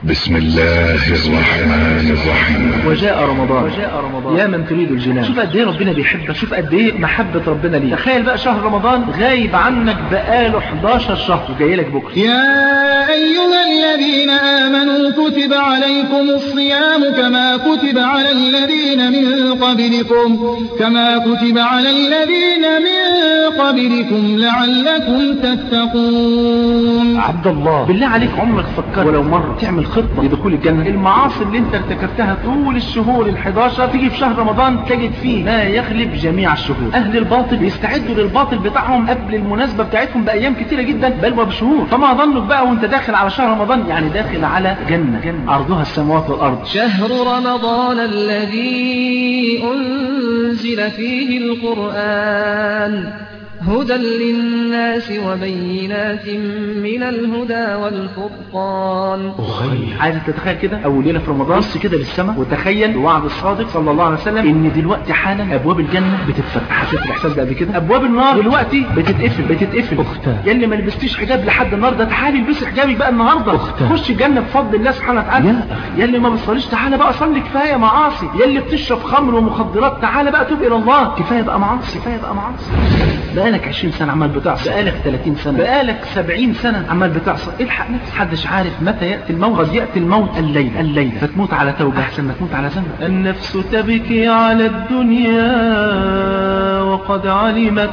بسم الله الرحمن الرحيم وجاء رمضان وجاء رمضان يا من تريد الجنان شوف قد ايه ربنا بيحبك شوف قد ايه محبة ربنا ليك تخيل بقى شهر رمضان غايب عنك بقاله 11 شهر وجاي لك بكره يا أيها الذين آمنوا كتب عليكم الصيام كما كتب على الذين من قبلكم كما كتب على الذين من قبلكم لعلكم تتقون عبد الله بالله عليك عمرك فكرت ولو مرة تعمل خطة لدخول الجنة المعاصي اللي انت ارتكبتها طول الشهور ال11 تيجي في شهر رمضان تجد فيه ما يغلب جميع الشهور اهل الباطل بيستعدوا للباطل بتاعهم قبل المناسبة بتاعتهم بايام كتيرة جدا بل وبشهور فما ظنك بقى وانت داخل على شهر رمضان يعني داخل على جنة, جنة. عرضها السماوات والارض شهر رمضان الذي أنزل فيه القرآن هدى للناس وبينات من الهدى والفرقان عايز تتخيل كده اول ليله في رمضان بص كده للسماء وتخيل بوعد الصادق صلى الله عليه وسلم ان دلوقتي حالا ابواب الجنه بتتفتح حسيت الاحساس ده قبل كده ابواب النار دلوقتي بتتقفل بتتقفل أختاه. يا اللي ما لبستيش حجاب لحد النهارده تعالي البسي حجابك بقى النهارده أختاه. خش الجنه بفضل الله سبحانه وتعالى يا أخي. يا اللي ما بتصليش تعالى بقى صلي كفايه معاصي يا اللي بتشرب خمر ومخدرات تعالى بقى توب الى الله كفايه بقى معاصي كفايه بقى معاصي بقالك 20 سنه عمال بتعصي بقالك 30 سنه بقالك 70 سنه عمال بتعصي الحق نفسك محدش عارف متى ياتي الموت قد ياتي الموت الليل الليل فتموت على توبه احسن ما تموت على ذنب النفس تبكي على الدنيا وقد علمت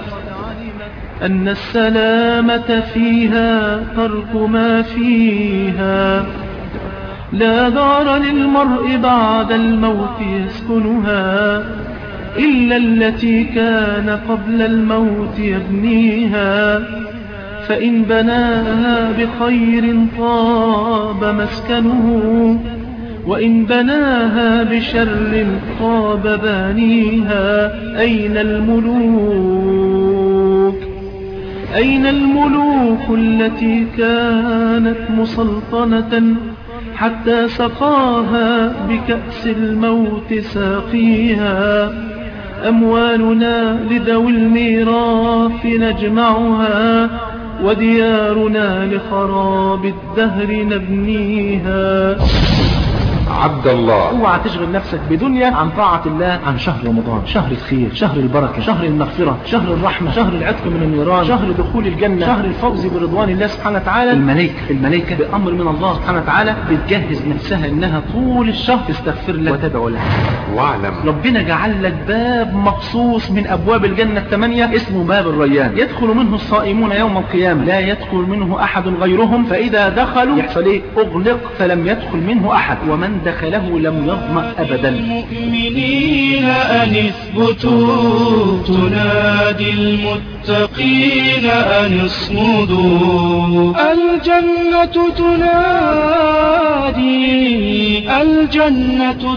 أن السلامة فيها ترك ما فيها لا دار للمرء بعد الموت يسكنها إلا التي كان قبل الموت يبنيها فإن بناها بخير طاب مسكنه وإن بناها بشر طاب بانيها أين الملوك أين الملوك التي كانت مسلطنة حتى سقاها بكأس الموت ساقيها أموالنا لذوي الميراث نجمعها وديارنا لخراب الدهر نبنيها عبد الله اوعى تشغل نفسك بدنيا عن طاعة الله عن شهر رمضان شهر الخير شهر البركة شهر المغفرة شهر الرحمة شهر العتق من النيران شهر دخول الجنة شهر الفوز برضوان الله سبحانه وتعالى الملائكة الملائكة بأمر من الله سبحانه وتعالى بتجهز نفسها انها طول الشهر تستغفر لك وتدعو لك واعلم ربنا جعل لك باب مخصوص من ابواب الجنة الثمانية اسمه باب الريان يدخل منه الصائمون يوم القيامة لا يدخل منه احد غيرهم فاذا دخلوا يحصل ايه اغلق فلم يدخل منه احد ومن دخله لم يظمأ ابدا المؤمنين أن اثبتوا تنادي المتقين أن اصمدوا الجنة تنادي الجنة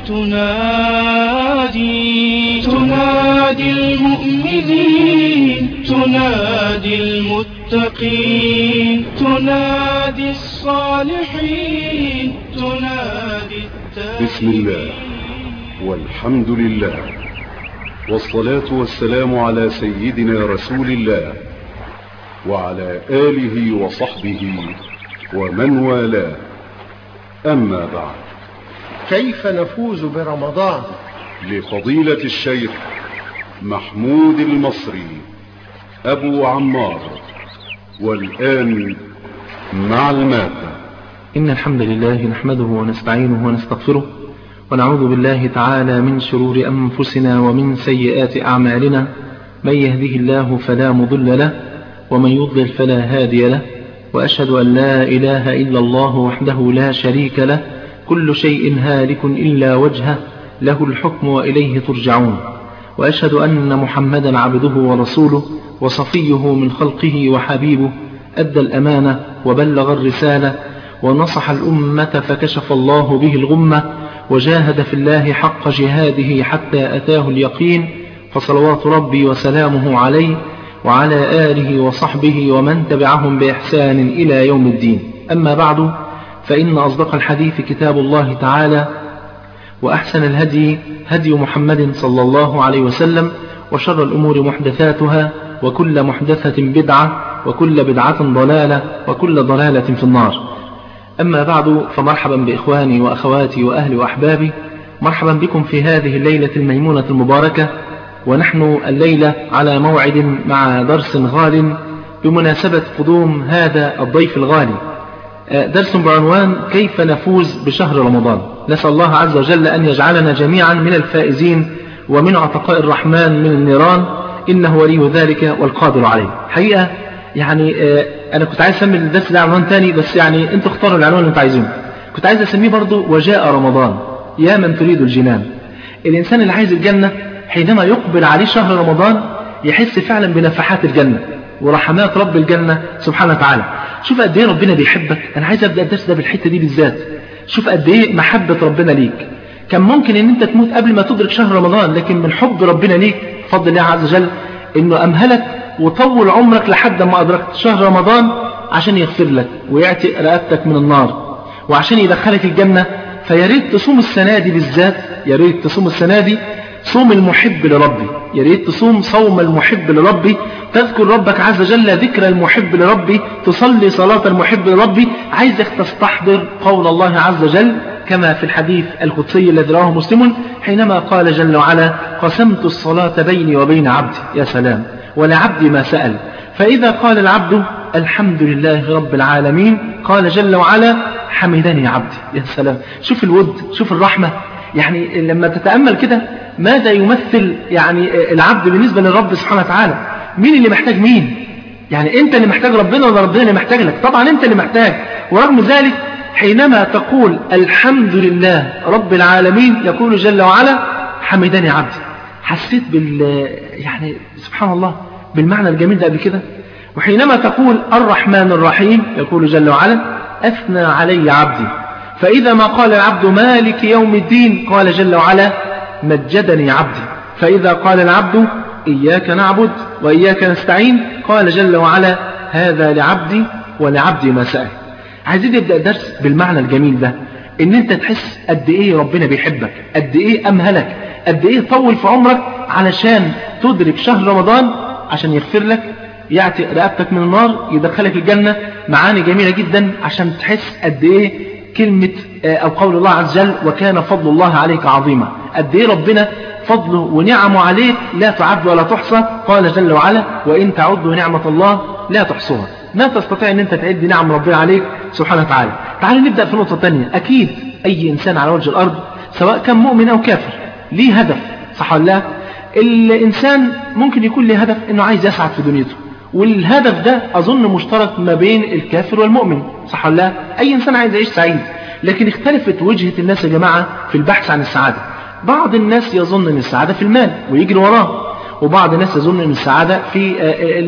تنادي تنادي المؤمنين تنادي المتقين تنادي الصالحين تنادي بسم الله والحمد لله والصلاة والسلام على سيدنا رسول الله وعلى آله وصحبه ومن والاه أما بعد كيف نفوز برمضان لفضيلة الشيخ محمود المصري أبو عمار والآن مع المادة إن الحمد لله نحمده ونستعينه ونستغفره ونعوذ بالله تعالى من شرور أنفسنا ومن سيئات أعمالنا من يهده الله فلا مضل له ومن يضلل فلا هادي له وأشهد أن لا إله إلا الله وحده لا شريك له كل شيء هالك إلا وجهه له الحكم وإليه ترجعون وأشهد أن محمدا عبده ورسوله وصفيه من خلقه وحبيبه أدى الأمانة وبلغ الرسالة ونصح الأمة فكشف الله به الغمة وجاهد في الله حق جهاده حتى أتاه اليقين فصلوات ربي وسلامه عليه وعلى آله وصحبه ومن تبعهم بإحسان إلى يوم الدين أما بعد فإن أصدق الحديث كتاب الله تعالى وأحسن الهدي هدي محمد صلى الله عليه وسلم وشر الأمور محدثاتها وكل محدثة بدعة وكل بدعة ضلالة وكل ضلالة في النار أما بعد فمرحبا بإخواني وأخواتي وأهلي وأحبابي مرحبا بكم في هذه الليلة الميمونة المباركة ونحن الليلة على موعد مع درس غال بمناسبة قدوم هذا الضيف الغالي درس بعنوان كيف نفوز بشهر رمضان نسأل الله عز وجل أن يجعلنا جميعا من الفائزين ومن عتقاء الرحمن من النيران إنه ولي ذلك والقادر عليه حقيقة يعني أنا كنت عايز أسمي الدرس ده عنوان تاني بس يعني أنتوا اختاروا العنوان اللي أنتوا عايزينه كنت عايز أسميه برضو وجاء رمضان يا من تريد الجنان الإنسان اللي عايز الجنة حينما يقبل عليه شهر رمضان يحس فعلا بنفحات الجنة ورحمات رب الجنة سبحانه وتعالى شوف قد ايه ربنا بيحبك انا عايز ابدا الدرس ده بالحته دي بالذات شوف قد ايه محبه ربنا ليك كان ممكن ان انت تموت قبل ما تدرك شهر رمضان لكن من حب ربنا ليك بفضل الله عز وجل انه امهلك وطول عمرك لحد ما ادركت شهر رمضان عشان يغفر لك ويعتق رقبتك من النار وعشان يدخلك الجنه فيا ريت تصوم السنه دي بالذات يا ريت تصوم السنه دي صوم المحب لربي يا ريت تصوم صوم المحب لربي تذكر ربك عز وجل ذكر المحب لربي تصلي صلاة المحب لربي عايزك تستحضر قول الله عز وجل كما في الحديث القدسي الذي رواه مسلم حينما قال جل وعلا قسمت الصلاة بيني وبين عبدي يا سلام ولعبدي ما سأل فإذا قال العبد الحمد لله رب العالمين قال جل وعلا حمدني عبدي يا سلام شوف الود شوف الرحمة يعني لما تتأمل كده ماذا يمثل يعني العبد بالنسبة للرب سبحانه وتعالى مين اللي محتاج مين يعني انت اللي محتاج ربنا ولا ربنا اللي محتاج لك طبعا انت اللي محتاج ورغم ذلك حينما تقول الحمد لله رب العالمين يقول جل وعلا حمدني عبدي حسيت بال يعني سبحان الله بالمعنى الجميل ده قبل كده وحينما تقول الرحمن الرحيم يقول جل وعلا أثنى علي عبدي فإذا ما قال العبد مالك يوم الدين قال جل وعلا مجدني عبدي فإذا قال العبد إياك نعبد وإياك نستعين قال جل وعلا هذا لعبدي ولعبدي ما سأل عايزين نبدأ الدرس بالمعنى الجميل ده ان انت تحس قد ايه ربنا بيحبك قد ايه امهلك قد ايه طول في عمرك علشان تدرك شهر رمضان عشان يغفر لك يعتق رقبتك من النار يدخلك الجنة معاني جميلة جدا عشان تحس قد ايه كلمة او قول الله عز وجل وكان فضل الله عليك عظيما قد ايه ربنا فضله ونعمه عليك لا تعد ولا تحصى قال جل وعلا وإن تعدوا نعمة الله لا تحصوها ما تستطيع ان انت تعد نعم ربنا عليك سبحانه وتعالى تعالوا نبدأ في نقطة تانية أكيد أي إنسان على وجه الأرض سواء كان مؤمن أو كافر ليه هدف صح ولا لا الإنسان ممكن يكون له هدف أنه عايز يسعد في دنيته والهدف ده أظن مشترك ما بين الكافر والمؤمن صح ولا لا أي إنسان عايز يعيش سعيد لكن اختلفت وجهة الناس يا جماعة في البحث عن السعادة بعض الناس يظن أن السعادة في المال ويجري وراه وبعض الناس يظن أن السعادة في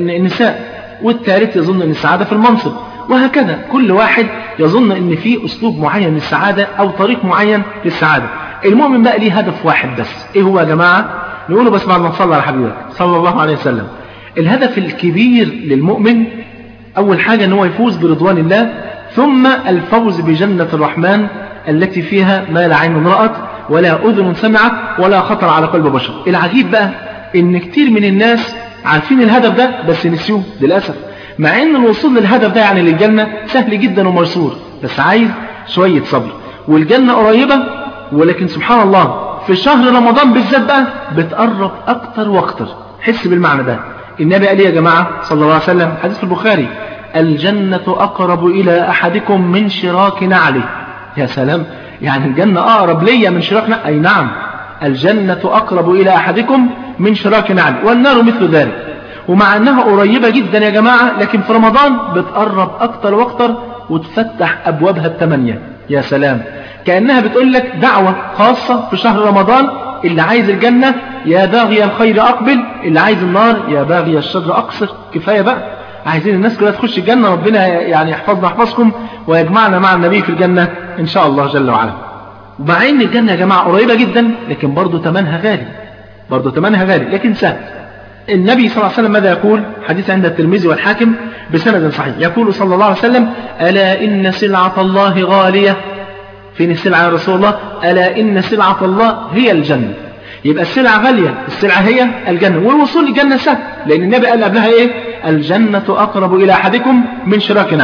النساء والثالث يظن أن السعادة في المنصب وهكذا كل واحد يظن أن في أسلوب معين للسعادة أو طريق معين للسعادة المؤمن بقى ليه هدف واحد بس إيه هو يا جماعة نقوله بس بعد ما نصلي على حبيبك صلى الله عليه وسلم الهدف الكبير للمؤمن أول حاجة أنه يفوز برضوان الله ثم الفوز بجنة الرحمن التي فيها ما لا عين رأت ولا أذن سمعت ولا خطر على قلب بشر العجيب بقى ان كتير من الناس عارفين الهدف ده بس نسيوه للأسف مع ان الوصول للهدف ده يعني للجنة سهل جدا وميسور بس عايز شوية صبر والجنة قريبة ولكن سبحان الله في شهر رمضان بالذات بقى بتقرب أكتر وأكتر حس بالمعنى ده النبي قال يا جماعة صلى الله عليه وسلم حديث في البخاري الجنة أقرب إلى أحدكم من شراك نعله يا سلام يعني الجنة أقرب ليا من شراك نعله أي نعم الجنة أقرب إلى أحدكم من شراك نعله والنار مثل ذلك ومع أنها قريبة جدا يا جماعة لكن في رمضان بتقرب أكتر وأكتر وتفتح أبوابها الثمانية يا سلام كأنها بتقول لك دعوة خاصة في شهر رمضان اللي عايز الجنة يا باغي الخير أقبل اللي عايز النار يا باغي الشر أقصر كفاية بقى عايزين الناس كلها تخش الجنة ربنا يعني يحفظنا يحفظكم ويجمعنا مع النبي في الجنة إن شاء الله جل وعلا ومع ان الجنة يا جماعة قريبة جدا لكن برضه ثمنها غالي برضه ثمنها غالي لكن سهل النبي صلى الله عليه وسلم ماذا يقول حديث عند الترمذي والحاكم بسند صحيح يقول صلى الله عليه وسلم ألا إن سلعة الله غالية فين السلعة يا رسول الله ألا إن سلعة الله هي الجنة يبقى السلعة غالية السلعة هي الجنة والوصول للجنة سهل لأن النبي قال قبلها إيه الجنة أقرب إلى أحدكم من شراك نعم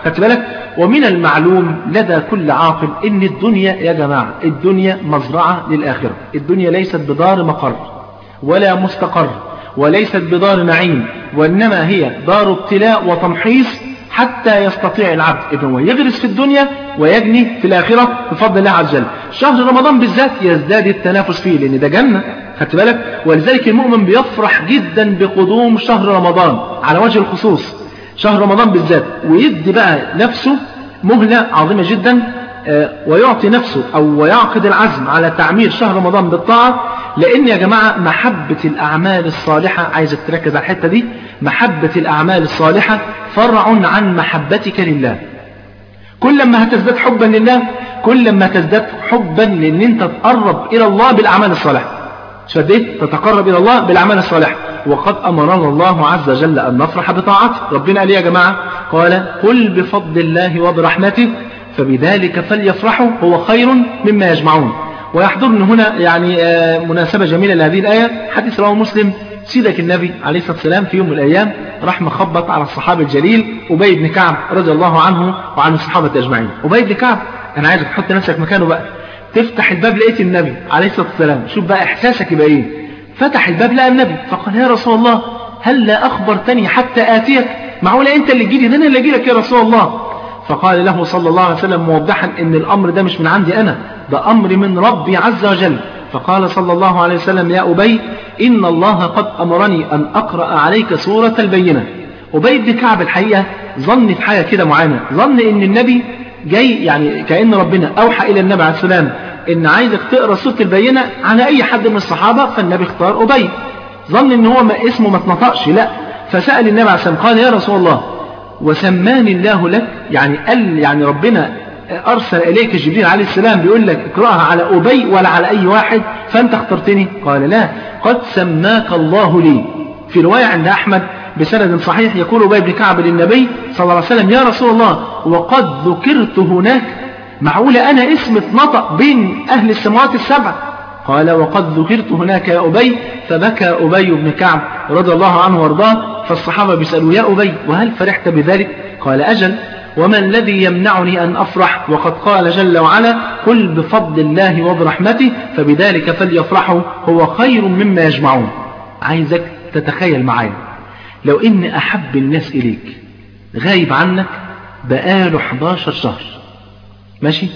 خدت بالك ومن المعلوم لدى كل عاقل ان الدنيا يا جماعة الدنيا مزرعة للآخرة الدنيا ليست بدار مقر ولا مستقر وليست بدار نعيم وإنما هي دار ابتلاء وتمحيص حتى يستطيع العبد إذن هو يغرس في الدنيا ويجني في الآخرة بفضل الله عز وجل شهر رمضان بالذات يزداد التنافس فيه لأن ده جنة خدت بالك ولذلك المؤمن بيفرح جدا بقدوم شهر رمضان على وجه الخصوص شهر رمضان بالذات ويدي بقى نفسه مهلة عظيمة جدا ويعطي نفسه أو ويعقد العزم على تعمير شهر رمضان بالطاعة لأن يا جماعة محبة الأعمال الصالحة عايزك تركز على الحتة دي محبة الأعمال الصالحة فرع عن محبتك لله كل ما هتزداد حبا لله كل ما تزداد حبا لأن أنت تقرب إلى الله بالأعمال الصالحة شديت تتقرب إلى الله بالأعمال الصالحة وقد أمرنا الله عز وجل أن نفرح بطاعته ربنا قال يا جماعة قال قل بفضل الله وبرحمته فبذلك فليفرحوا هو خير مما يجمعون ويحضرني هنا يعني مناسبة جميلة لهذه الآية حديث رواه مسلم سيدك النبي عليه الصلاة والسلام في يوم من الأيام راح مخبط على الصحابي الجليل أبي بن كعب رضي الله عنه وعن الصحابة أجمعين أبي بن كعب أنا عايزك تحط نفسك مكانه بقى تفتح الباب لقيت النبي عليه الصلاة والسلام شوف بقى إحساسك يبقى إيه فتح الباب لقى النبي فقال يا رسول الله هل لا أخبرتني حتى آتيك معقولة أنت اللي تجيلي ده أنا اللي أجيلك يا رسول الله فقال له صلى الله عليه وسلم موضحا ان الامر ده مش من عندي انا ده امر من ربي عز وجل فقال صلى الله عليه وسلم يا ابي ان الله قد امرني ان اقرا عليك سوره البينه ابي بن كعب الحقيقه ظن في حاجه كده معينه ظن ان النبي جاي يعني كان ربنا اوحى الى النبي عليه السلام ان عايزك تقرا سوره البينه على اي حد من الصحابه فالنبي اختار ابي ظن ان هو ما اسمه ما اتنطقش لا فسال النبي عليه السلام قال يا رسول الله وسماني الله لك يعني قال يعني ربنا أرسل إليك جبريل عليه السلام بيقول لك اقرأها على أبي ولا على أي واحد فأنت اخترتني قال لا قد سماك الله لي في رواية عند أحمد بسند صحيح يقول أبي بن كعب للنبي صلى الله عليه وسلم يا رسول الله وقد ذكرت هناك معقولة أنا اسم اتنطق بين أهل السماوات السبع قال وقد ذكرت هناك يا أبي فبكى أبي بن كعب رضي الله عنه وارضاه فالصحابة بيسألوا يا أبي وهل فرحت بذلك قال أجل وما الذي يمنعني أن أفرح وقد قال جل وعلا قل بفضل الله وبرحمته فبذلك فليفرحوا هو خير مما يجمعون عايزك تتخيل معايا لو إن أحب الناس إليك غايب عنك بقاله 11 شهر ماشي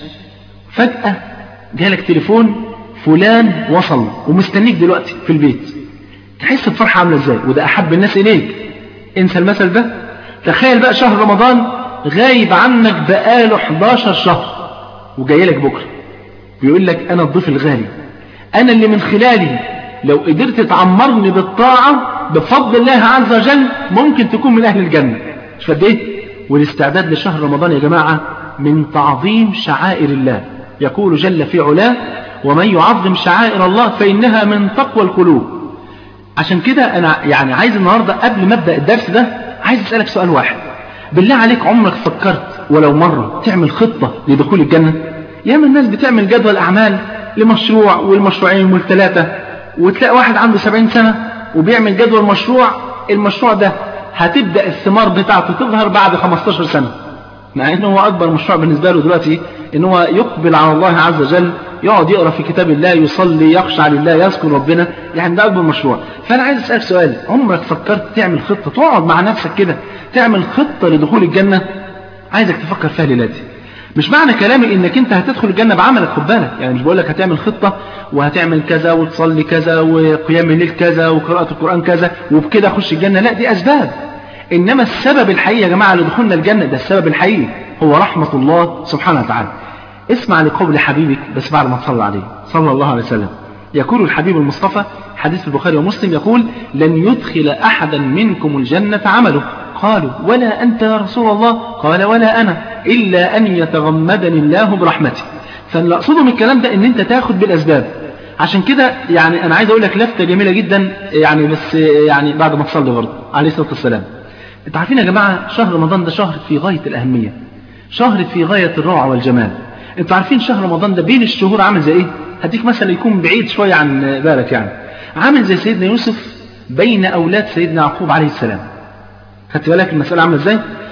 فجأة جالك تليفون فلان وصل ومستنيك دلوقتي في البيت تحس بفرحة عاملة ازاي وده أحب الناس إليك انسى المثل ده تخيل بقى شهر رمضان غايب عنك بقاله 11 شهر وجاي لك بكرة بيقول لك أنا الضيف الغالي أنا اللي من خلالي لو قدرت تعمرني بالطاعة بفضل الله عز وجل ممكن تكون من أهل الجنة مش فد ايه والاستعداد لشهر رمضان يا جماعة من تعظيم شعائر الله يقول جل في علاه ومن يعظم شعائر الله فإنها من تقوى القلوب عشان كده أنا يعني عايز النهاردة قبل ما أبدأ الدرس ده عايز أسألك سؤال واحد بالله عليك عمرك فكرت ولو مرة تعمل خطة لدخول الجنة ياما الناس بتعمل جدول أعمال لمشروع والمشروعين والثلاثة وتلاقي واحد عنده سبعين سنة وبيعمل جدول مشروع المشروع ده هتبدأ الثمار بتاعته تظهر بعد 15 سنة مع انه هو اكبر مشروع بالنسبة له دلوقتي ان هو يقبل على الله عز وجل يقعد يقرا في كتاب الله يصلي يخشع لله يذكر ربنا يعني ده اكبر مشروع فانا عايز اسالك سؤال عمرك فكرت تعمل خطه تقعد مع نفسك كده تعمل خطه لدخول الجنه عايزك تفكر فيها ليلاتي مش معنى كلامي انك انت هتدخل الجنه بعملك خد بالك يعني مش بقول لك هتعمل خطه وهتعمل كذا وتصلي كذا وقيام الليل كذا وقراءه القران كذا وبكده اخش الجنه لا دي اسباب انما السبب الحقيقي يا جماعه لدخولنا الجنه ده السبب الحقيقي هو رحمه الله سبحانه وتعالى اسمع لقول حبيبك بس بعد ما تصلى عليه صلى الله عليه وسلم يقول الحبيب المصطفى حديث في البخاري ومسلم يقول لن يدخل أحدا منكم الجنة عمله قالوا ولا أنت يا رسول الله قال ولا أنا إلا أن يتغمدني الله برحمته فاللي أقصده من الكلام ده أن أنت تاخد بالأسباب عشان كده يعني أنا عايز أقول لك لفتة جميلة جدا يعني بس يعني بعد ما تصلي برضه عليه الصلاة والسلام انت عارفين يا جماعة شهر رمضان ده شهر في غاية الأهمية شهر في غاية الروعة والجمال انتوا عارفين شهر رمضان ده بين الشهور عامل زي ايه هديك مثلا يكون بعيد شوية عن بالك يعني عامل زي سيدنا يوسف بين أولاد سيدنا يعقوب عليه السلام خدت بالك المسألة عاملة ازاي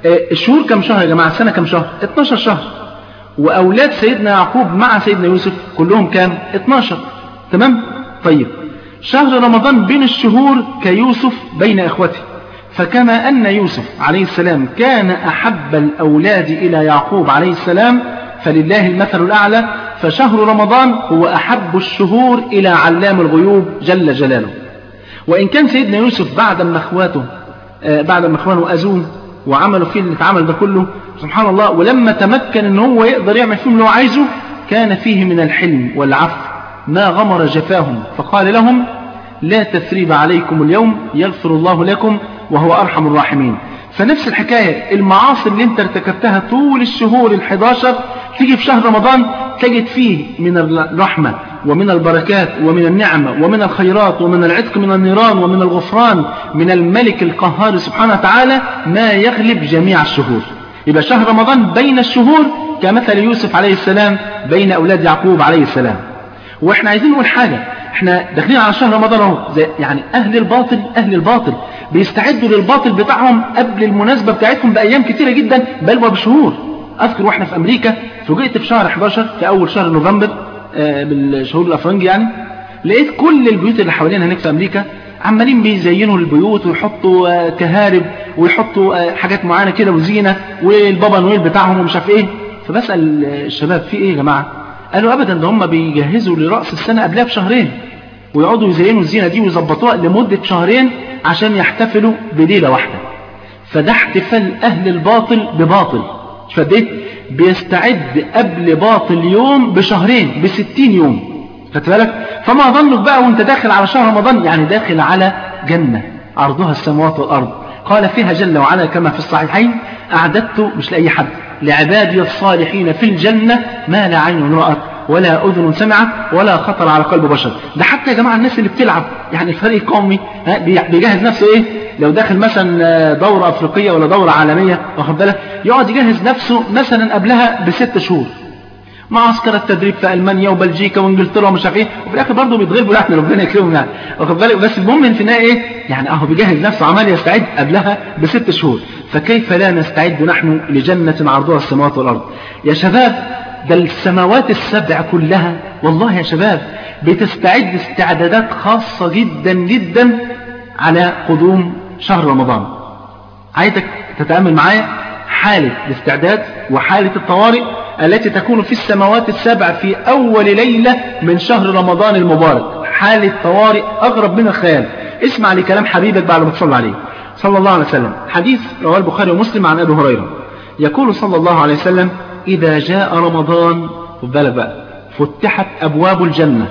آه، الشهور كم شهر يا جماعة السنة كم شهر 12 شهر وأولاد سيدنا يعقوب مع سيدنا يوسف كلهم كام 12 تمام طيب شهر رمضان بين الشهور كيوسف بين إخوته فكما أن يوسف عليه السلام كان أحب الأولاد إلى يعقوب عليه السلام فلله المثل الأعلى فشهر رمضان هو أحب الشهور إلى علام الغيوب جل جلاله وإن كان سيدنا يوسف بعد ما أخواته آه، بعد ما أخوانه أذوه وعملوا فيه اللي اتعمل ده كله سبحان الله ولما تمكن ان هو يقدر يعمل فيهم اللي هو عايزه كان فيه من الحلم والعفو ما غمر جفاهم فقال لهم لا تثريب عليكم اليوم يغفر الله لكم وهو أرحم الراحمين فنفس الحكاية المعاصي اللي انت ارتكبتها طول الشهور الحداشر تيجي في شهر رمضان تجد فيه من الرحمة ومن البركات ومن النعمة ومن الخيرات ومن العتق من النيران ومن الغفران من الملك القهار سبحانه وتعالى ما يغلب جميع الشهور يبقى شهر رمضان بين الشهور كمثل يوسف عليه السلام بين أولاد يعقوب عليه السلام واحنا عايزين نقول حاجة احنا داخلين على شهر رمضان اهو زي- يعني اهل الباطل اهل الباطل بيستعدوا للباطل بتاعهم قبل المناسبة بتاعتهم بأيام كتيرة جدا بل وبشهور اذكر واحنا في امريكا فوجئت في شهر 11 في اول شهر نوفمبر آه، بالشهور الافرنجي يعني لقيت كل البيوت اللي حوالينا هناك في امريكا عمالين بيزينوا البيوت ويحطوا آه، كهارب ويحطوا آه، حاجات معينه كده وزينه والبابا نويل بتاعهم ومش عارف ايه فبسال آه، الشباب في ايه يا جماعه قالوا ابدا ده هم بيجهزوا لراس السنه قبلها بشهرين ويقعدوا يزينوا الزينه دي ويظبطوها لمده شهرين عشان يحتفلوا بليله واحده فده احتفال أهل الباطل بباطل مش قد ايه بيستعد قبل باطل يوم بشهرين بستين يوم خدت بالك فما ظنك بقى وانت داخل على شهر رمضان يعني داخل على جنة عرضها السماوات والأرض قال فيها جل وعلا كما في الصحيحين أعددت مش لأي حد لعبادي الصالحين في الجنة ما لا عين رأت ولا أذن سمعت ولا خطر على قلب بشر ده حتى يا جماعة الناس اللي بتلعب يعني الفريق القومي ها، بي- بيجهز نفسه ايه لو داخل مثلا آه، دورة أفريقية ولا دورة عالمية واخد بالك يقعد يجهز نفسه مثلا قبلها بست شهور معسكر التدريب في المانيا وبلجيكا وانجلترا ومش عارف ايه وفي الاخر برضه بيتغلبوا لا احنا ربنا يكرمهم يعني واخد بالك بس المهم إن في النهايه ايه يعني اهو بيجهز نفسه عمال يستعد قبلها بست شهور فكيف لا نستعد نحن لجنه عرضها السماوات والارض يا شباب ده السماوات السبع كلها والله يا شباب بتستعد استعدادات خاصه جدا جدا على قدوم شهر رمضان عايزك تتأمل معايا حالة الاستعداد وحالة الطوارئ التي تكون في السماوات السبع في أول ليلة من شهر رمضان المبارك حالة طوارئ أغرب من الخيال اسمع لكلام حبيبك بعد ما تصلي عليه صلى الله عليه وسلم حديث رواه البخاري ومسلم عن أبي هريرة يقول صلى الله عليه وسلم إذا جاء رمضان خد بالك بقى فتحت أبواب الجنة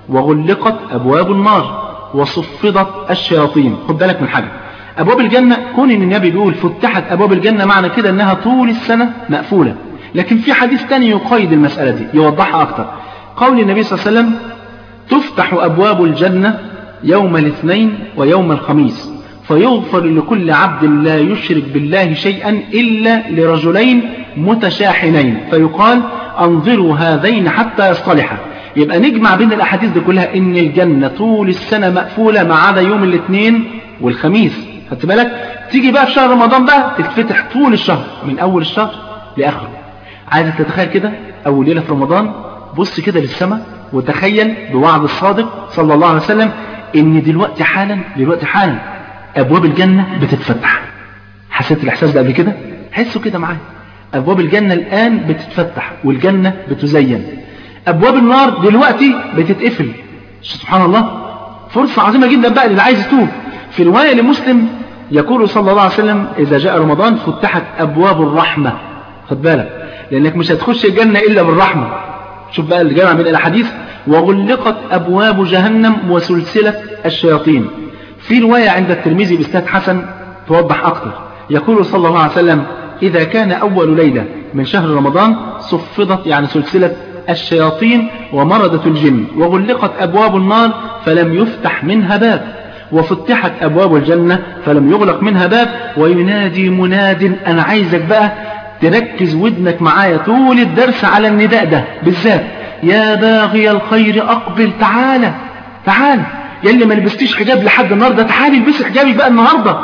وغلقت أبواب النار وصفدت الشياطين خد بالك من حاجة أبواب الجنة كون إن النبي بيقول فتحت أبواب الجنة معنى كده إنها طول السنة مقفولة لكن في حديث تاني يقيد المسألة دي يوضحها أكتر قول النبي صلى الله عليه وسلم تفتح أبواب الجنة يوم الاثنين ويوم الخميس فيغفر لكل عبد لا يشرك بالله شيئا إلا لرجلين متشاحنين فيقال أنظروا هذين حتى يصطلحا يبقى نجمع بين الأحاديث دي كلها إن الجنة طول السنة مقفولة ما عدا يوم الاثنين والخميس خدت بالك تيجي بقى في شهر رمضان بقى تتفتح طول الشهر من أول الشهر لآخره عايزك تتخيل كده أول ليلة في رمضان بص كده للسماء وتخيل بوعد الصادق صلى الله عليه وسلم إن دلوقتي حالا دلوقتي حالا أبواب الجنة بتتفتح حسيت الإحساس ده قبل كده حسوا كده معايا أبواب الجنة الآن بتتفتح والجنة بتزين أبواب النار دلوقتي بتتقفل سبحان الله فرصة عظيمة جدا بقى للي عايز يتوب في رواية لمسلم يقول صلى الله عليه وسلم إذا جاء رمضان فتحت أبواب الرحمة خد بالك لأنك مش هتخش الجنة إلا بالرحمة شوف بقى اللي جمع من الأحاديث وغلقت أبواب جهنم وسلسلة الشياطين في رواية عند الترمذي بإسناد حسن توضح أكثر يقول صلى الله عليه وسلم إذا كان أول ليلة من شهر رمضان صفدت يعني سلسلة الشياطين ومردة الجن وغلقت أبواب النار فلم يفتح منها باب وفتحت أبواب الجنة فلم يغلق منها باب وينادي مناد أنا عايزك بقى تركز ودنك معايا طول الدرس على النداء ده بالذات يا باغي الخير أقبل تعالى تعالى يلي ما لبستيش حجاب لحد النهارده تعالي البسي حجابك بقى النهارده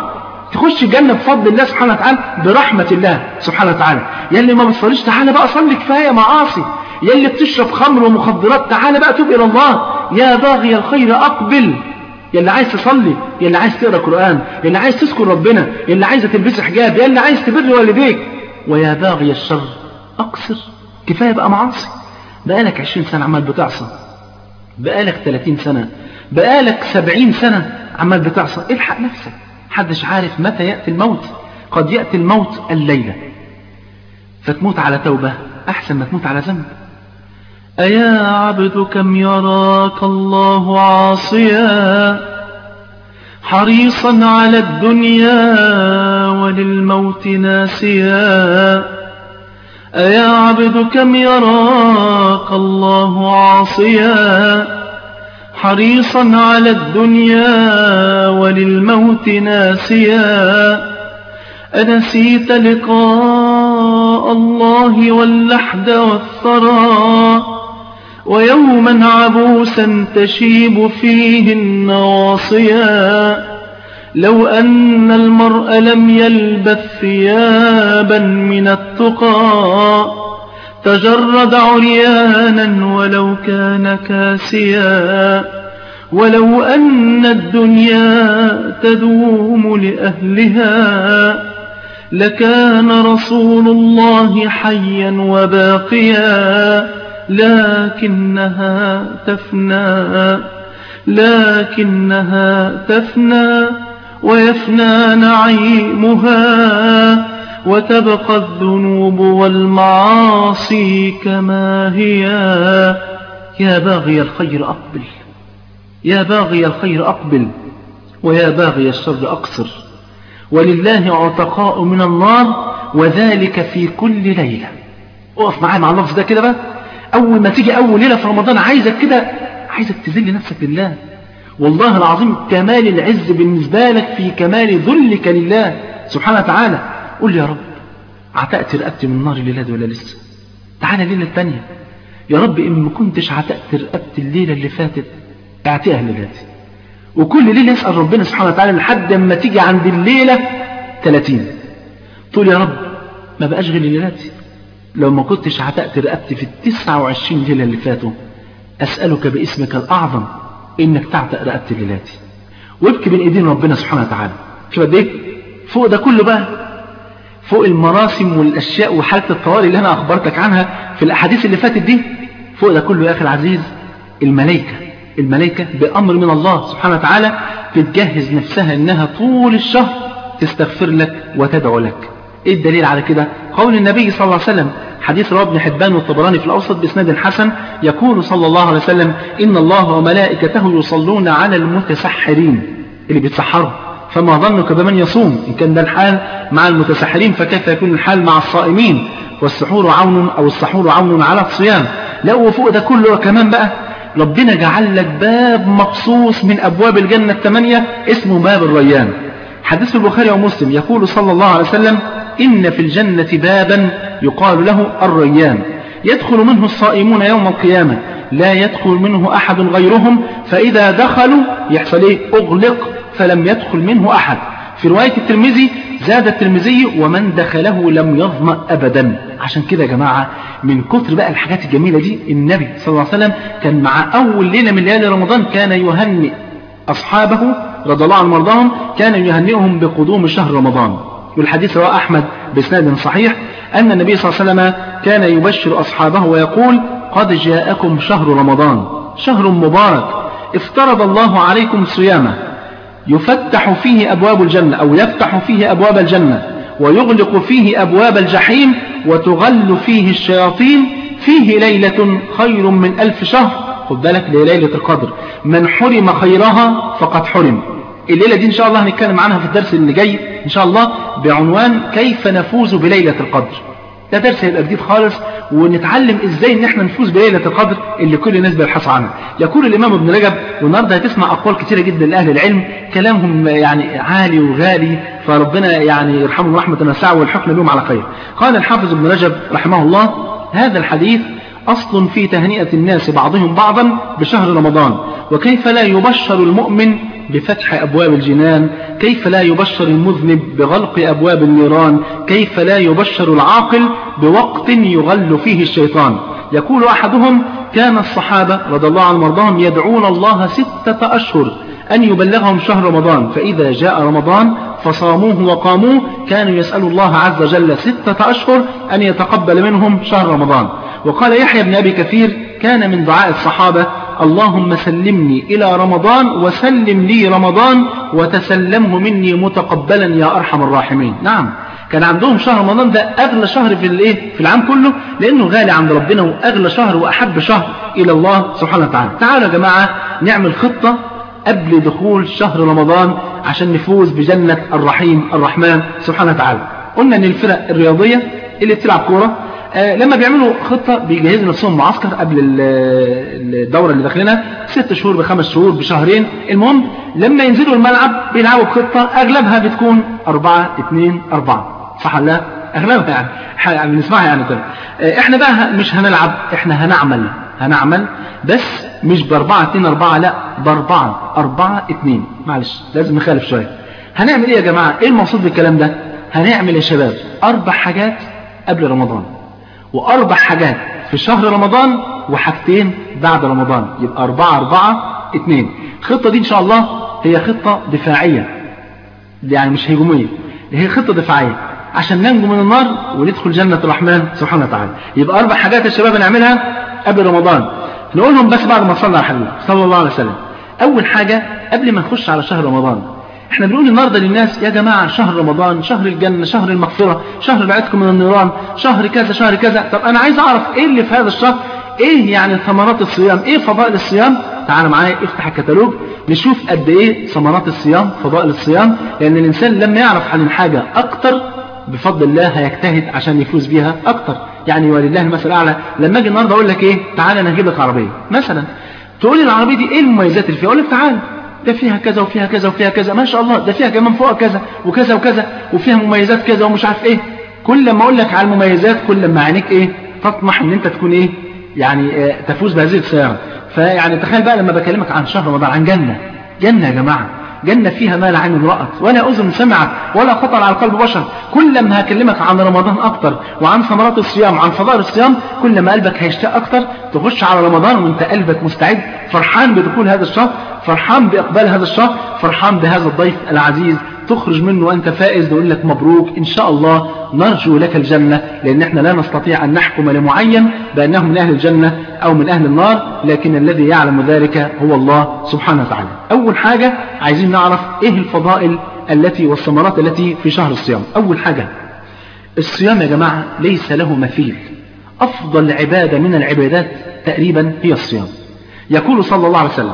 تخش الجنة بفضل الله سبحانه وتعالى برحمة الله سبحانه وتعالى يلي ما بتصليش تعالى بقى صلي كفاية معاصي يلي بتشرب خمر ومخدرات تعالى بقى توب إلى الله يا باغي الخير أقبل يلي عايز تصلي يلي عايز تقرأ قرآن يلي عايز تذكر ربنا يلي عايزة تلبس حجاب يلي عايز تبر والديك ويا باغي الشر أقصر كفاية بقى معاصي بقالك عشرين سنة عمال بتعصى بقالك 30 سنة بقالك 70 سنة عمال بتعصى الحق نفسك محدش عارف متى يأتي الموت قد يأتي الموت الليلة فتموت على توبة أحسن ما تموت على ذنب أيا عبد كم يراك الله عاصيا حريصا على الدنيا وللموت ناسيا أيا عبد كم يراك الله عاصيا حريصا على الدنيا وللموت ناسيا أنسيت لقاء الله واللحد والثرى ويوما عبوسا تشيب فيه النواصيا لو أن المرء لم يلبث ثيابا من التقى تجرد عريانا ولو كان كاسيا ولو أن الدنيا تدوم لأهلها لكان رسول الله حيا وباقيا لكنها تفنى لكنها تفنى ويفنى نعيمها وتبقى الذنوب والمعاصي كما هي يا باغي الخير أقبل يا باغي الخير أقبل ويا باغي الشر أقصر ولله عتقاء من النار وذلك في كل ليلة اقف معايا مع اللفظ ده كده بقى أول ما تيجي أول ليلة في رمضان عايزك كده عايزك تذل نفسك لله والله العظيم كمال العز بالنسبة لك في كمال ذلك لله سبحانه وتعالى قول لي يا رب عتقت رقبتي من النار الليلة دي ولا لسه تعالى الليلة الثانية يا رب إن ما كنتش عتقت رقبتي الليلة اللي فاتت اعتقها الليلة دي وكل ليلة يسأل ربنا سبحانه وتعالى لحد ما تيجي عند الليلة 30 تقول يا رب ما بقاش غير الليلاتي لو ما كنتش عتقت رقبتي في ال 29 ليلة اللي فاتوا أسألك باسمك الأعظم إنك تعتق رقبتي الليلاتي وابكي بين إيدين ربنا سبحانه وتعالى شوف قد إيه فوق ده كله بقى فوق المراسم والأشياء وحالة الطوارئ اللي أنا أخبرتك عنها في الأحاديث اللي فاتت دي فوق ده كله يا أخي العزيز الملائكة الملائكة بأمر من الله سبحانه وتعالى بتجهز نفسها إنها طول الشهر تستغفر لك وتدعو لك إيه الدليل على كده قول النبي صلى الله عليه وسلم حديث رواه ابن حبان والطبراني في الأوسط بإسناد حسن يقول صلى الله عليه وسلم إن الله وملائكته يصلون على المتسحرين اللي بيتسحروا فما ظنك بمن يصوم إن كان ده الحال مع المتسحرين فكيف يكون الحال مع الصائمين والسحور عون أو السحور عون على الصيام لا وفوق ده كله كمان بقى ربنا جعل لك باب مخصوص من أبواب الجنة الثمانية اسمه باب الريان حديث البخاري ومسلم يقول صلى الله عليه وسلم إن في الجنة بابا يقال له الريان يدخل منه الصائمون يوم القيامة لا يدخل منه أحد غيرهم فإذا دخلوا يحصل إيه أغلق فلم يدخل منه أحد في رواية الترمذي زاد الترمذي ومن دخله لم يظمأ أبدا عشان كده يا جماعة من كتر بقى الحاجات الجميلة دي النبي صلى الله عليه وسلم كان مع أول ليلة من ليالي رمضان كان يهنئ أصحابه رضي الله عن مرضاهم كان يهنئهم بقدوم شهر رمضان والحديث رواه أحمد بإسناد صحيح أن النبي صلى الله عليه وسلم كان يبشر أصحابه ويقول قد جاءكم شهر رمضان شهر مبارك افترض الله عليكم صيامه يفتح فيه أبواب الجنة أو يفتح فيه أبواب الجنة ويغلق فيه أبواب الجحيم وتغل فيه الشياطين فيه ليلة خير من ألف شهر خد بالك ليلة القدر من حرم خيرها فقد حرم الليلة دي إن شاء الله هنتكلم عنها في الدرس اللي جاي إن شاء الله بعنوان كيف نفوز بليلة القدر ده درس هيبقى جديد خالص ونتعلم ازاي ان احنا نفوز بليلة القدر اللي كل الناس بيبحثوا عنها يقول الامام ابن رجب والنهارده هتسمع اقوال كثيره جدا لاهل العلم كلامهم يعني عالي وغالي فربنا يعني يرحمهم رحمه واسعه والحكم لهم على خير قال الحافظ ابن رجب رحمه الله هذا الحديث أصل في تهنئة الناس بعضهم بعضا بشهر رمضان وكيف لا يبشر المؤمن بفتح أبواب الجنان كيف لا يبشر المذنب بغلق أبواب النيران كيف لا يبشر العاقل بوقت يغل فيه الشيطان يقول أحدهم كان الصحابة رضي الله عنهم وارضاهم يدعون الله ستة أشهر أن يبلغهم شهر رمضان فإذا جاء رمضان فصاموه وقاموه كانوا يسألوا الله عز وجل ستة أشهر أن يتقبل منهم شهر رمضان وقال يحيى بن أبي كثير كان من دعاء الصحابة اللهم سلمني إلى رمضان وسلم لي رمضان وتسلمه مني متقبلا يا أرحم الراحمين نعم كان عندهم شهر رمضان ده أغلى شهر في الايه في العام كله لأنه غالي عند ربنا وأغلى شهر وأحب شهر إلى الله سبحانه وتعالى تعالوا يا جماعة نعمل خطة قبل دخول شهر رمضان عشان نفوز بجنة الرحيم الرحمن سبحانه وتعالى قلنا ان الفرق الرياضية اللي بتلعب كورة آه لما بيعملوا خطة بيجهزوا نفسهم معسكر قبل الدورة اللي داخلينها ست شهور بخمس شهور بشهرين المهم لما ينزلوا الملعب بيلعبوا بخطة أغلبها بتكون أربعة اتنين أربعة صح ولا لا؟ أغلبها يعني يعني بنسمعها يعني كده آه احنا بقى مش هنلعب احنا هنعمل هنعمل بس مش بأربعة اتنين أربعة لا بأربعة أربعة اتنين معلش لازم نخالف شوية هنعمل ايه يا جماعة ايه المقصود بالكلام ده هنعمل يا شباب أربع حاجات قبل رمضان وأربع حاجات في شهر رمضان وحاجتين بعد رمضان يبقى أربعة أربعة اتنين الخطة دي إن شاء الله هي خطة دفاعية يعني مش هجومية هي خطة دفاعية عشان ننجو من النار وندخل جنة الرحمن سبحانه وتعالى يبقى أربع حاجات يا شباب نعملها قبل رمضان نقولهم بس بعد ما صلى على الحبيب صلى الله عليه وسلم أول حاجة قبل ما نخش على شهر رمضان احنا بنقول النهارده للناس يا جماعة شهر رمضان شهر الجنة شهر المغفرة شهر بعدكم من النيران شهر كذا شهر كذا طب أنا عايز أعرف إيه اللي في هذا الشهر إيه يعني ثمرات الصيام إيه فضائل الصيام تعال معايا افتح الكتالوج نشوف قد إيه ثمرات الصيام فضائل الصيام لأن الإنسان لما يعرف عن الحاجة أكتر بفضل الله هيجتهد عشان يفوز بيها أكتر يعني ولله المثل الأعلى لما أجي النهارده أقول لك إيه تعالى أنا هجيب لك عربية مثلا تقول لي العربية دي إيه المميزات اللي فيها أقول لك تعالى ده فيها كذا وفيها كذا وفيها كذا ما شاء الله ده فيها كمان فوق كذا وكذا وكذا وفيها مميزات كذا ومش عارف ايه كل ما اقول لك على المميزات كل ما عينيك ايه تطمح ان انت تكون ايه يعني اه تفوز بهذه السيارة فيعني تخيل بقى لما بكلمك عن شهر رمضان عن جنة جنة يا جماعة جنة فيها ما لا عين رأت ولا أذن سمعت ولا خطر على قلب بشر كل ما هكلمك عن رمضان أكتر وعن ثمرات الصيام وعن فضائل الصيام كل ما قلبك هيشتاق أكتر تخش على رمضان وانت قلبك مستعد فرحان بدخول هذا الشهر فرحان بإقبال هذا الشهر فرحان بهذا الضيف العزيز تخرج منه وأنت فائز نقول لك مبروك إن شاء الله نرجو لك الجنة لأن احنا لا نستطيع أن نحكم لمعين بأنه من أهل الجنة أو من أهل النار لكن الذي يعلم ذلك هو الله سبحانه وتعالى أول حاجة عايزين نعرف إيه الفضائل التي والثمرات التي في شهر الصيام أول حاجة الصيام يا جماعة ليس له مثيل أفضل عبادة من العبادات تقريبا هي الصيام يقول صلى الله عليه وسلم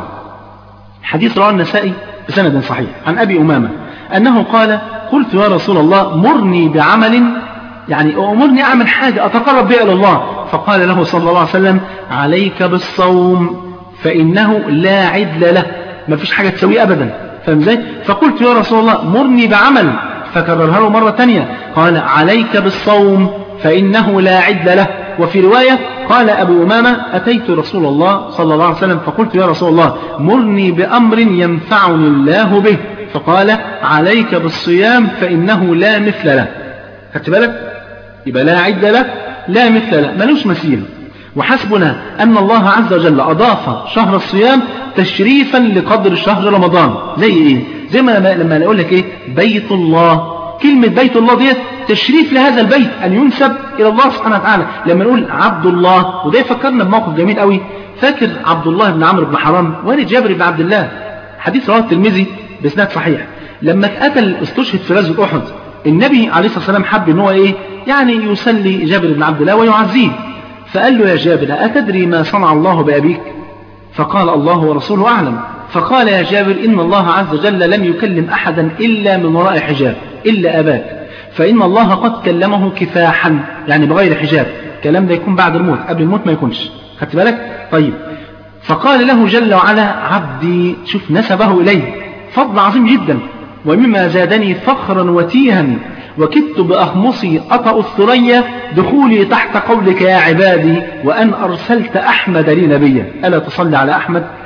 حديث رواه النسائي بسند صحيح عن أبي أمامة أنه قال قلت يا رسول الله مرني بعمل يعني أمرني أعمل حاجة أتقرب بها إلى الله فقال له صلى الله عليه وسلم عليك بالصوم فإنه لا عدل له ما فيش حاجة تسويه أبدا فاهم ازاي؟ فقلت يا رسول الله مرني بعمل فكررها له مرة تانية قال عليك بالصوم فإنه لا عدل له وفي رواية قال أبو أمامة أتيت رسول الله صلى الله عليه وسلم فقلت يا رسول الله مرني بأمر ينفعني الله به فقال عليك بالصيام فإنه لا مثل له خدت بالك يبقى لا عد له لا مثل له ملوش مثيل وحسبنا أن الله عز وجل أضاف شهر الصيام تشريفا لقدر شهر رمضان زي إيه زي ما لما نقول لك إيه بيت الله كلمة بيت الله ديت تشريف لهذا البيت أن ينسب إلى الله سبحانه وتعالى لما نقول عبد الله وده يفكرنا بموقف جميل قوي فاكر عبد الله بن عمرو بن حرام والد جابر بن عبد الله حديث رواه الترمذي بإسناد صحيح لما اتقتل استشهد في غزوة أحد النبي عليه الصلاة والسلام حب ان هو ايه يعني يسلي جابر بن عبد الله ويعزيه فقال له يا جابر أتدري ما صنع الله بأبيك فقال الله ورسوله أعلم فقال يا جابر إن الله عز وجل لم يكلم أحدا إلا من وراء حجاب إلا أباك فإن الله قد كلمه كفاحا يعني بغير حجاب كلام ده يكون بعد الموت قبل الموت ما يكونش خدت بالك طيب فقال له جل وعلا عبدي شوف نسبه إليه فضل عظيم جدا ومما زادني فخرا وتيها وكدت بأخمصي أطأ الثريا دخولي تحت قولك يا عبادي وأن أرسلت أحمد لي نبيا ألا تصلي على أحمد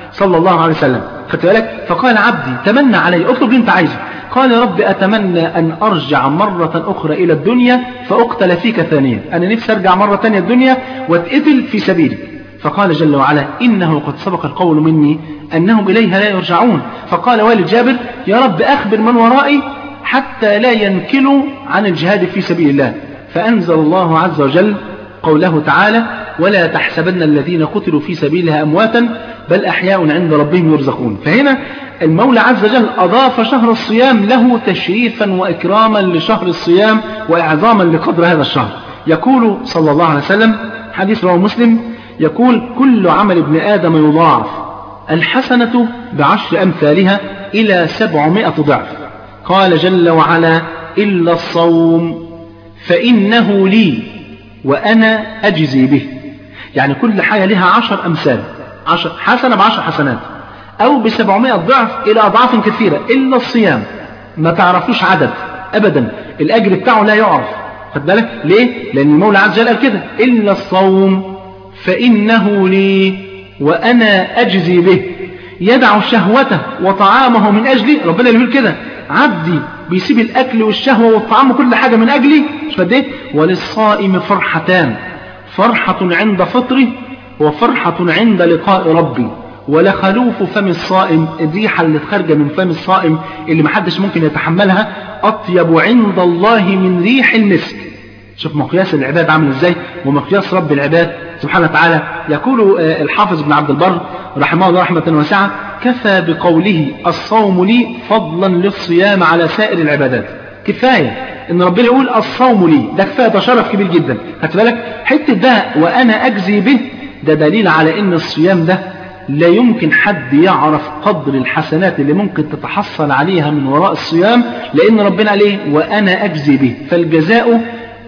صلى الله عليه وسلم خدت بالك فقال عبدي تمنى علي اطلب اللي انت عايزه قال يا رب اتمنى ان ارجع مرة اخرى الى الدنيا فاقتل فيك ثانيا انا نفسي ارجع مرة ثانية الدنيا واتقتل في سبيلك فقال جل وعلا إنه قد سبق القول مني أنهم إليها لا يرجعون فقال والد جابر يا رب أخبر من ورائي حتى لا ينكلوا عن الجهاد في سبيل الله فأنزل الله عز وجل قوله تعالى ولا تحسبن الذين قتلوا في سبيلها أمواتا بل أحياء عند ربهم يرزقون فهنا المولى عز وجل أضاف شهر الصيام له تشريفا وإكراما لشهر الصيام وإعظاما لقدر هذا الشهر يقول صلى الله عليه وسلم حديث رواه مسلم يقول كل عمل ابن آدم يضاعف الحسنة بعشر أمثالها إلى سبعمائة ضعف قال جل وعلا إلا الصوم فإنه لي وأنا أجزي به يعني كل حاجة لها عشر أمثال عشر حسنة بعشر حسنات أو بسبعمائة ضعف إلى أضعاف كثيرة إلا الصيام ما تعرفوش عدد أبدا الأجر بتاعه لا يعرف خد بالك ليه؟ لأن المولى عز وجل قال كده إلا الصوم فإنه لي وأنا أجزي به يدع شهوته وطعامه من أجلي ربنا يقول كده عبدي بيسيب الأكل والشهوة والطعام وكل حاجة من أجلي مش قد إيه وللصائم فرحتان فرحة عند فطره وفرحة عند لقاء ربي ولخلوف فم الصائم الريحة اللي خارجة من فم الصائم اللي محدش ممكن يتحملها أطيب عند الله من ريح المسك شوف مقياس العباد عامل ازاي ومقياس رب العباد سبحانه وتعالى يقول الحافظ ابن عبد البر رحمه الله رحمة واسعة كفى بقوله الصوم لي فضلا للصيام على سائر العبادات كفاية ان ربنا يقول الصوم لي ده كفاية ده شرف كبير جدا خدت بالك حتة ده وانا اجزي به ده دليل على ان الصيام ده لا يمكن حد يعرف قدر الحسنات اللي ممكن تتحصل عليها من وراء الصيام لان ربنا عليه وانا اجزي به فالجزاء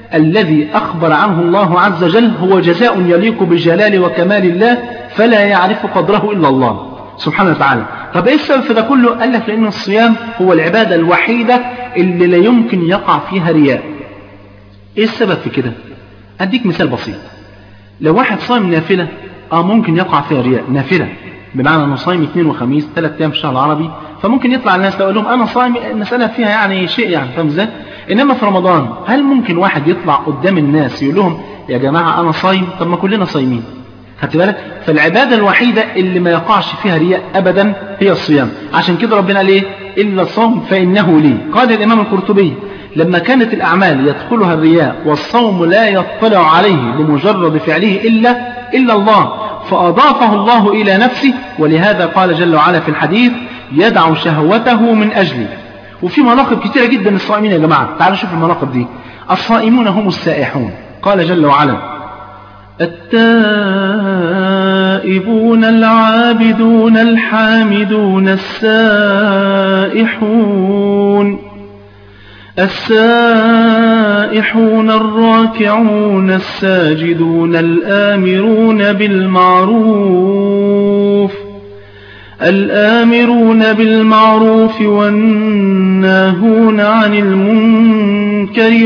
الذي أخبر عنه الله عز وجل هو جزاء يليق بجلال وكمال الله فلا يعرف قدره إلا الله سبحانه وتعالى طب إيه السبب في ده كله قال لك لأن الصيام هو العبادة الوحيدة اللي لا يمكن يقع فيها رياء إيه السبب في كده أديك مثال بسيط لو واحد صايم نافلة آه ممكن يقع فيها رياء نافلة بمعنى أنه صايم اثنين وخميس ثلاث أيام في الشهر العربي فممكن يطلع الناس لو لهم أنا صايم المسألة فيها يعني شيء يعني فاهم ازاي؟ إنما في رمضان هل ممكن واحد يطلع قدام الناس يقول لهم يا جماعة أنا صايم طب ما كلنا صايمين خدت بالك فالعبادة الوحيدة اللي ما يقعش فيها رياء أبدا هي الصيام عشان كده ربنا قال إيه إلا الصوم فإنه لي قال الإمام القرطبي لما كانت الأعمال يدخلها الرياء والصوم لا يطلع عليه لمجرد فعله إلا إلا الله فأضافه الله إلى نفسه ولهذا قال جل وعلا في الحديث يدع شهوته من أجلي وفي مناقب كتيرة جدا للصائمين يا جماعة تعالوا شوف المناقب دي الصائمون هم السائحون قال جل وعلا التائبون العابدون الحامدون السائحون السائحون الراكعون الساجدون الآمرون بالمعروف الآمرون بالمعروف والناهون عن المنكر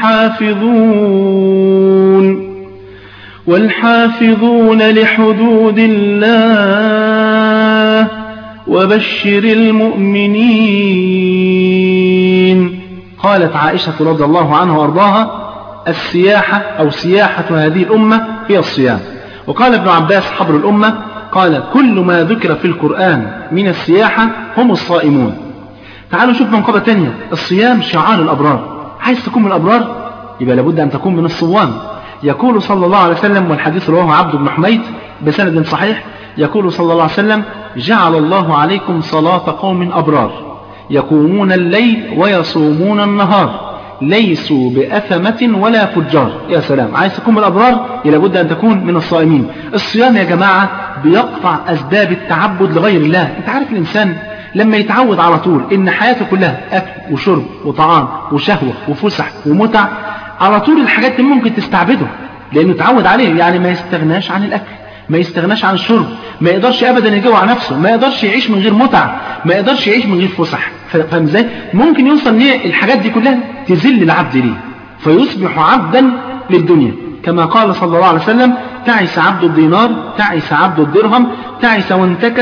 والحافظون والحافظون لحدود الله وبشر المؤمنين قالت عائشة رضي الله عنها وارضاها السياحة أو سياحة هذه الأمة هي الصيام وقال ابن عباس حبر الأمة قال كل ما ذكر في القرآن من السياحة هم الصائمون تعالوا نشوف منقبة تانية الصيام شعار الأبرار عايز تكون من الأبرار يبقى لابد أن تكون من الصوام يقول صلى الله عليه وسلم والحديث رواه عبد بن حميد بسند صحيح يقول صلى الله عليه وسلم جعل الله عليكم صلاة قوم أبرار يقومون الليل ويصومون النهار ليسوا بأثمة ولا فجار يا سلام عايز تكون من الأبرار لابد أن تكون من الصائمين الصيام يا جماعة بيقطع أسباب التعبد لغير الله أنت عارف الإنسان لما يتعود على طول إن حياته كلها أكل وشرب وطعام وشهوة وفسح ومتع على طول الحاجات دي ممكن تستعبده لأنه تعود عليه يعني ما يستغناش عن الأكل ما يستغناش عن الشرب ما يقدرش ابدا يجوع نفسه ما يقدرش يعيش من غير متعه ما يقدرش يعيش من غير فسح فاهم ازاي ممكن يوصل ان الحاجات دي كلها تذل العبد ليه فيصبح عبدا للدنيا كما قال صلى الله عليه وسلم تعس عبد الدينار تعس عبد الدرهم تعس وانتكس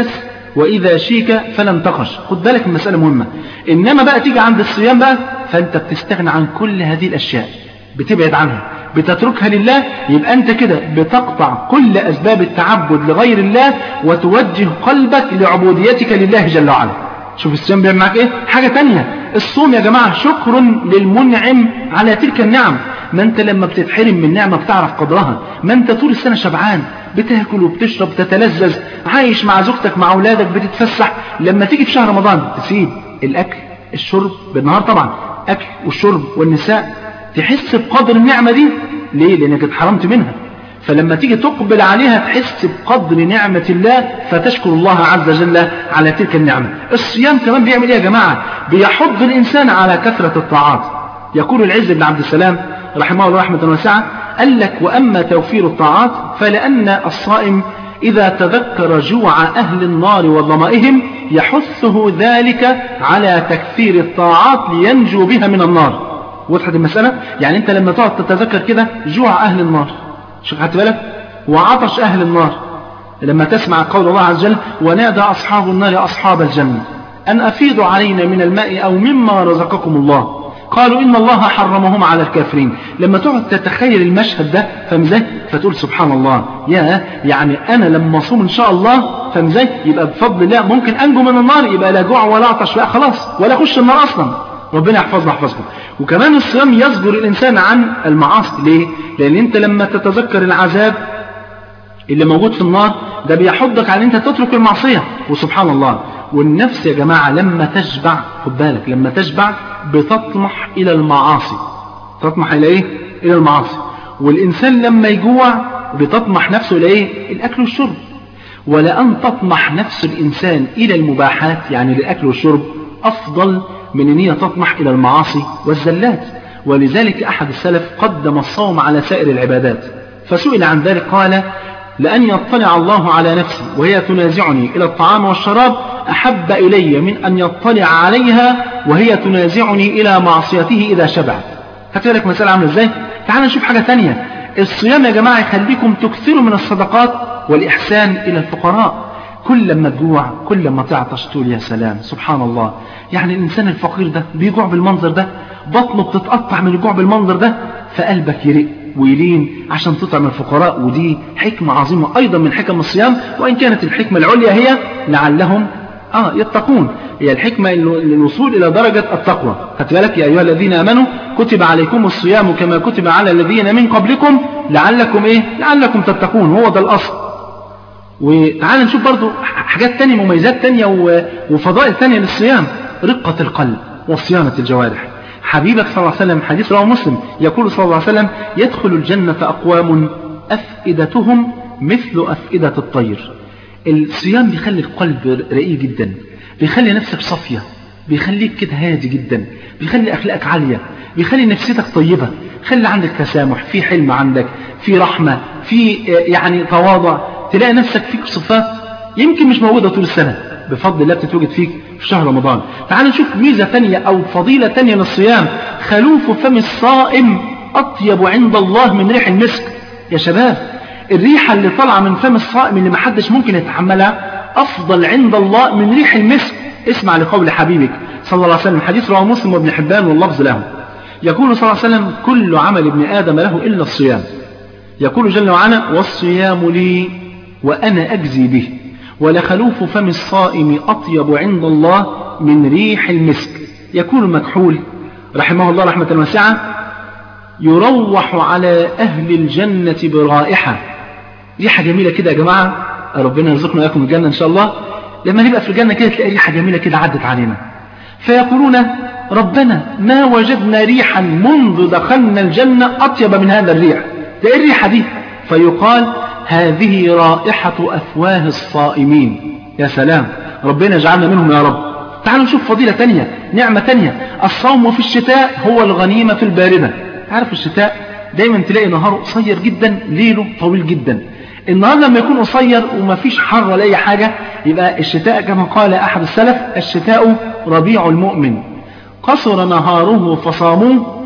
وإذا شيك فلم تقش خد بالك المسألة مهمة إنما بقى تيجي عند الصيام بقى فأنت بتستغنى عن كل هذه الأشياء بتبعد عنها بتتركها لله يبقى أنت كده بتقطع كل أسباب التعبد لغير الله وتوجه قلبك لعبوديتك لله جل وعلا شوف الصيام بيعمل معاك ايه حاجة تانية الصوم يا جماعة شكر للمنعم على تلك النعم ما انت لما بتتحرم من نعمة بتعرف قدرها ما انت طول السنة شبعان بتاكل وبتشرب تتلذذ عايش مع زوجتك مع اولادك بتتفسح لما تيجي في شهر رمضان تسيب الاكل الشرب بالنهار طبعا اكل والشرب والنساء تحس بقدر النعمة دي ليه لانك اتحرمت منها فلما تيجي تقبل عليها تحس بقدر نعمة الله فتشكر الله عز وجل على تلك النعمة الصيام كمان بيعمل ايه يا جماعة بيحض الانسان على كثرة الطاعات يقول العز بن عبد السلام رحمه الله رحمة واسعة قال لك وأما توفير الطاعات فلأن الصائم إذا تذكر جوع أهل النار وظمائهم يحثه ذلك على تكثير الطاعات لينجو بها من النار وضحت المسألة يعني أنت لما تقعد تتذكر كده جوع أهل النار شوف خدت بالك وعطش أهل النار لما تسمع قول الله عز وجل ونادى أصحاب النار أصحاب الجنة أن أفيضوا علينا من الماء أو مما رزقكم الله قالوا إن الله حرمهم على الكافرين لما تقعد تتخيل المشهد ده فاهم ازاي فتقول سبحان الله يا يعني أنا لما أصوم إن شاء الله فاهم ازاي يبقى بفضل الله ممكن أنجو من النار يبقى لا جوع ولا عطش بقى خلاص ولا أخش النار أصلا ربنا يحفظنا يحفظكم وكمان الصيام يصبر الإنسان عن المعاصي ليه؟ لأن أنت لما تتذكر العذاب اللي موجود في النار ده بيحضك على أن أنت تترك المعصية وسبحان الله والنفس يا جماعة لما تشبع خد بالك لما تشبع بتطمح إلى المعاصي تطمح إلى إيه؟ إلى المعاصي والإنسان لما يجوع بتطمح نفسه إلى إيه؟ الأكل والشرب ولأن تطمح نفس الإنسان إلى المباحات يعني للأكل والشرب أفضل من أن هي تطمح إلى المعاصي والزلات ولذلك أحد السلف قدم الصوم على سائر العبادات فسئل عن ذلك قال لأن يطلع الله على نفسي وهي تنازعني إلى الطعام والشراب أحب إلي من أن يطلع عليها وهي تنازعني إلى معصيته إذا شبعت هاتي لك مسألة عاملة إزاي تعال نشوف حاجة تانية الصيام يا جماعة يخليكم تكثروا من الصدقات والإحسان إلى الفقراء كل ما تجوع كل ما تعطش تقول يا سلام سبحان الله يعني الإنسان الفقير ده بيجوع بالمنظر ده بطنه بتتقطع من الجوع بالمنظر ده فقلبك يرق ويلين عشان تطعم الفقراء ودي حكمة عظيمة أيضا من حكم الصيام وإن كانت الحكمة العليا هي لعلهم آه يتقون هي الحكمة للوصول إلى درجة التقوى خدت بالك يا أيها الذين آمنوا كتب عليكم الصيام كما كتب على الذين من قبلكم لعلكم إيه لعلكم تتقون هو ده الأصل وتعال نشوف برضو حاجات تانية مميزات تانية وفضائل تانية للصيام رقة القلب وصيانة الجوارح حبيبك صلى الله عليه وسلم حديث رواه مسلم يقول صلى الله عليه وسلم يدخل الجنة أقوام أفئدتهم مثل أفئدة الطير الصيام بيخلي القلب رقيق جدا بيخلي نفسك صافية بيخليك كده هادي جدا بيخلي أخلاقك عالية بيخلي نفسيتك طيبة خلي عندك تسامح في حلم عندك في رحمة في يعني تواضع تلاقي نفسك فيك صفات يمكن مش موجودة طول السنة بفضل الله بتتوجد فيك في شهر رمضان تعال نشوف ميزة تانية أو فضيلة تانية للصيام خلوف فم الصائم أطيب عند الله من ريح المسك يا شباب الريحة اللي طالعة من فم الصائم اللي محدش ممكن يتحملها أفضل عند الله من ريح المسك اسمع لقول حبيبك صلى الله عليه وسلم حديث رواه مسلم وابن حبان واللفظ له يقول صلى الله عليه وسلم كل عمل ابن آدم له إلا الصيام يقول جل وعلا والصيام لي وأنا أجزي به ولخلوف فم الصائم أطيب عند الله من ريح المسك يقول المكحول رحمه الله رحمة واسعة يروح على أهل الجنة برائحة ريحة جميلة كده يا جماعة ربنا يرزقنا وياكم الجنة إن شاء الله لما نبقى في الجنة كده تلاقي ريحة جميلة كده عدت علينا فيقولون ربنا ما وجدنا ريحا منذ دخلنا الجنة أطيب من هذا الريح ده إيه الريحة دي فيقال هذه رائحة أفواه الصائمين يا سلام ربنا يجعلنا منهم يا رب تعالوا نشوف فضيلة تانية نعمة تانية الصوم في الشتاء هو الغنيمة في الباردة عارف الشتاء دايما تلاقي نهاره قصير جدا ليله طويل جدا النهار لما يكون قصير وما فيش حر ولا أي حاجة يبقى الشتاء كما قال أحد السلف الشتاء ربيع المؤمن قصر نهاره فصاموه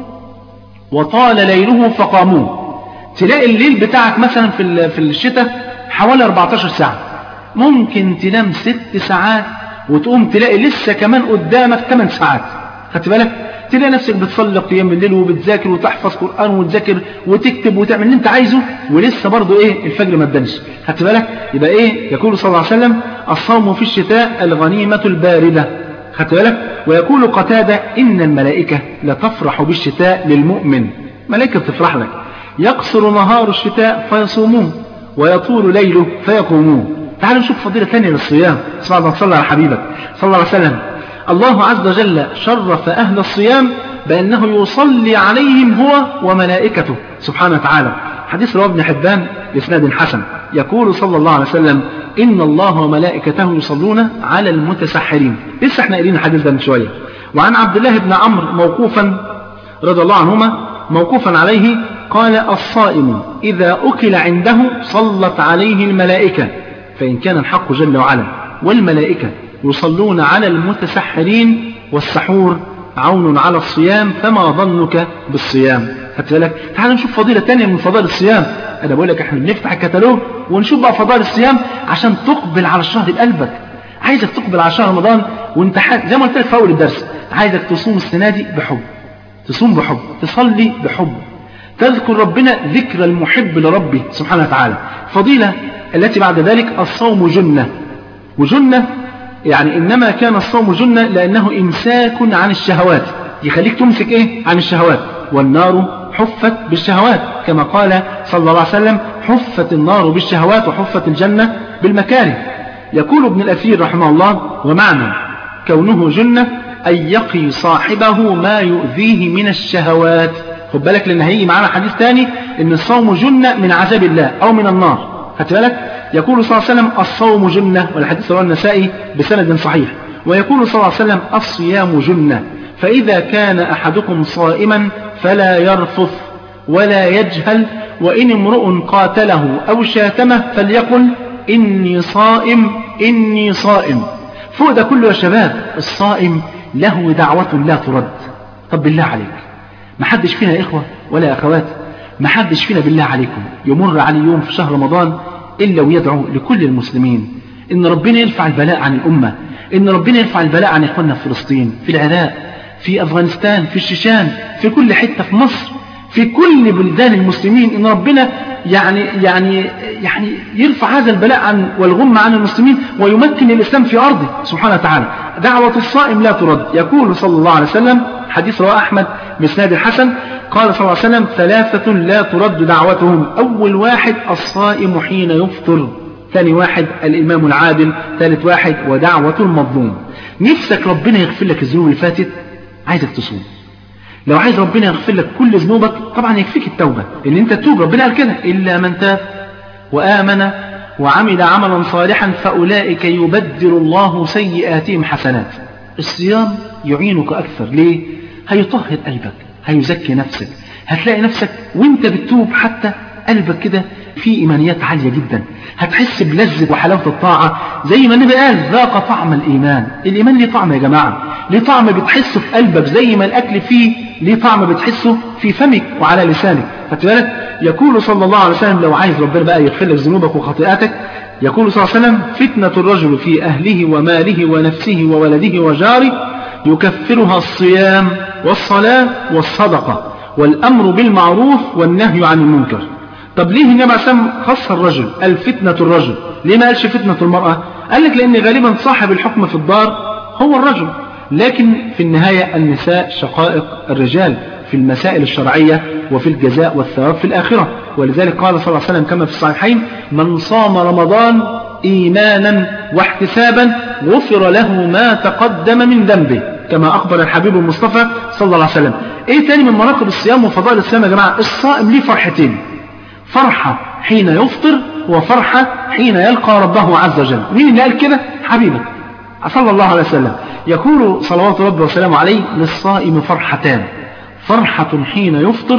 وطال ليله فقاموه تلاقي الليل بتاعك مثلا في في الشتاء حوالي 14 ساعة ممكن تنام ست ساعات وتقوم تلاقي لسه كمان قدامك 8 ساعات خدت بالك تلاقي نفسك بتصلي قيام الليل وبتذاكر وتحفظ قرآن وتذاكر وتكتب وتعمل اللي انت عايزه ولسه برضه ايه الفجر ما ادنش خدت بالك يبقى ايه يقول صلى الله عليه وسلم الصوم في الشتاء الغنيمة الباردة خدت بالك ويقول قتادة إن الملائكة لتفرح بالشتاء للمؤمن ملائكة بتفرح لك يقصر نهار الشتاء فيصومون ويطول ليله فيقومون تعالوا نشوف فضيلة ثانية للصيام اسمع ما تصلى على حبيبك صلى الله عليه وسلم الله عز وجل شرف أهل الصيام بأنه يصلي عليهم هو وملائكته سبحانه وتعالى حديث رواه ابن حبان بإسناد حسن يقول صلى الله عليه وسلم إن الله وملائكته يصلون على المتسحرين لسه احنا قايلين الحديث ده من شوية وعن عبد الله بن عمرو موقوفا رضي الله عنهما موقوفا عليه قال الصائم إذا أكل عنده صلت عليه الملائكة فإن كان الحق جل وعلا والملائكة يصلون على المتسحرين والسحور عون على الصيام فما ظنك بالصيام خدت بالك تعال نشوف فضيلة تانية من فضائل الصيام أنا بقول لك احنا بنفتح الكتالوج ونشوف بقى فضائل الصيام عشان تقبل على الشهر بقلبك عايزك تقبل على شهر رمضان وانت حاج زي ما قلت لك في اول الدرس عايزك تصوم السنة دي بحب تصوم بحب تصلي بحب تذكر ربنا ذكر المحب لربه سبحانه وتعالى فضيلة التي بعد ذلك الصوم جنة وجنة يعني إنما كان الصوم جنة لأنه إمساك عن الشهوات يخليك تمسك إيه عن الشهوات والنار حفت بالشهوات كما قال صلى الله عليه وسلم حفت النار بالشهوات وحفت الجنة بالمكاره يقول ابن الأثير رحمه الله ومعنى كونه جنة أن يقي صاحبه ما يؤذيه من الشهوات خد بالك لأن هيجي معنا حديث تاني إن الصوم جنة من عذاب الله أو من النار خدت بالك يقول صلى الله عليه وسلم الصوم جنة والحديث رواه النسائي بسند صحيح ويقول صلى الله عليه وسلم الصيام جنة فإذا كان أحدكم صائما فلا يرفث ولا يجهل وإن امرؤ قاتله أو شاتمه فليقل إني صائم إني صائم فوق ده كله يا شباب الصائم له دعوة لا ترد طب بالله عليك ما حدش فينا إخوة ولا أخوات ما حدش فينا بالله عليكم يمر عليه يوم في شهر رمضان إلا ويدعو لكل المسلمين إن ربنا يرفع البلاء عن الأمة إن ربنا يرفع البلاء عن إخواننا في فلسطين في العراق في أفغانستان في الشيشان في كل حتة في مصر في كل بلدان المسلمين إن ربنا يعني يعني يعني يرفع هذا البلاء عن والغم عن المسلمين ويمكن الإسلام في أرضه سبحانه وتعالى دعوة الصائم لا ترد يقول صلى الله عليه وسلم حديث رواه أحمد بإسناد الحسن قال صلى الله عليه وسلم ثلاثة لا ترد دعوتهم أول واحد الصائم حين يفطر ثاني واحد الإمام العادل ثالث واحد ودعوة المظلوم نفسك ربنا يغفر لك الذنوب اللي فاتت عايزك تصوم لو عايز ربنا يغفر لك كل ذنوبك طبعا يكفيك التوبة ان انت تتوب ربنا قال كده إلا من تاب وآمن وعمل عملا صالحا فأولئك يبدل الله سيئاتهم حسنات الصيام يعينك أكثر ليه؟ هيطهر قلبك هيزكي نفسك هتلاقي نفسك وانت بتتوب حتى قلبك كده في إيمانيات عالية جدا هتحس بلذة وحلاوة الطاعة زي ما النبي قال ذاق طعم الإيمان الإيمان ليه طعم يا جماعة ليه طعم بتحسه في قلبك زي ما الأكل فيه ليه طعم بتحسه في فمك وعلى لسانك خدت بالك يقول صلى الله عليه وسلم لو عايز ربنا بقى يغفر لك ذنوبك وخطيئاتك يقول صلى الله عليه وسلم فتنة الرجل في أهله وماله ونفسه وولده وجاره يكفرها الصيام والصلاة والصدقة والأمر بالمعروف والنهي عن المنكر طب ليه النبي عليه الصلاة خص الرجل الفتنة الرجل ليه ما قالش فتنة المرأة قال لك لأن غالبا صاحب الحكم في الدار هو الرجل لكن في النهاية النساء شقائق الرجال في المسائل الشرعية وفي الجزاء والثواب في الآخرة ولذلك قال صلى الله عليه وسلم كما في الصحيحين من صام رمضان إيمانا واحتسابا غفر له ما تقدم من ذنبه كما أخبر الحبيب المصطفى صلى الله عليه وسلم إيه تاني من مناقب الصيام وفضائل الصيام يا جماعة الصائم ليه فرحتين فرحة حين يفطر وفرحة حين يلقى ربه عز وجل مين اللي قال كده حبيبك صلى الله عليه وسلم يقول صلوات ربي وسلامه عليه للصائم فرحتان فرحة حين يفطر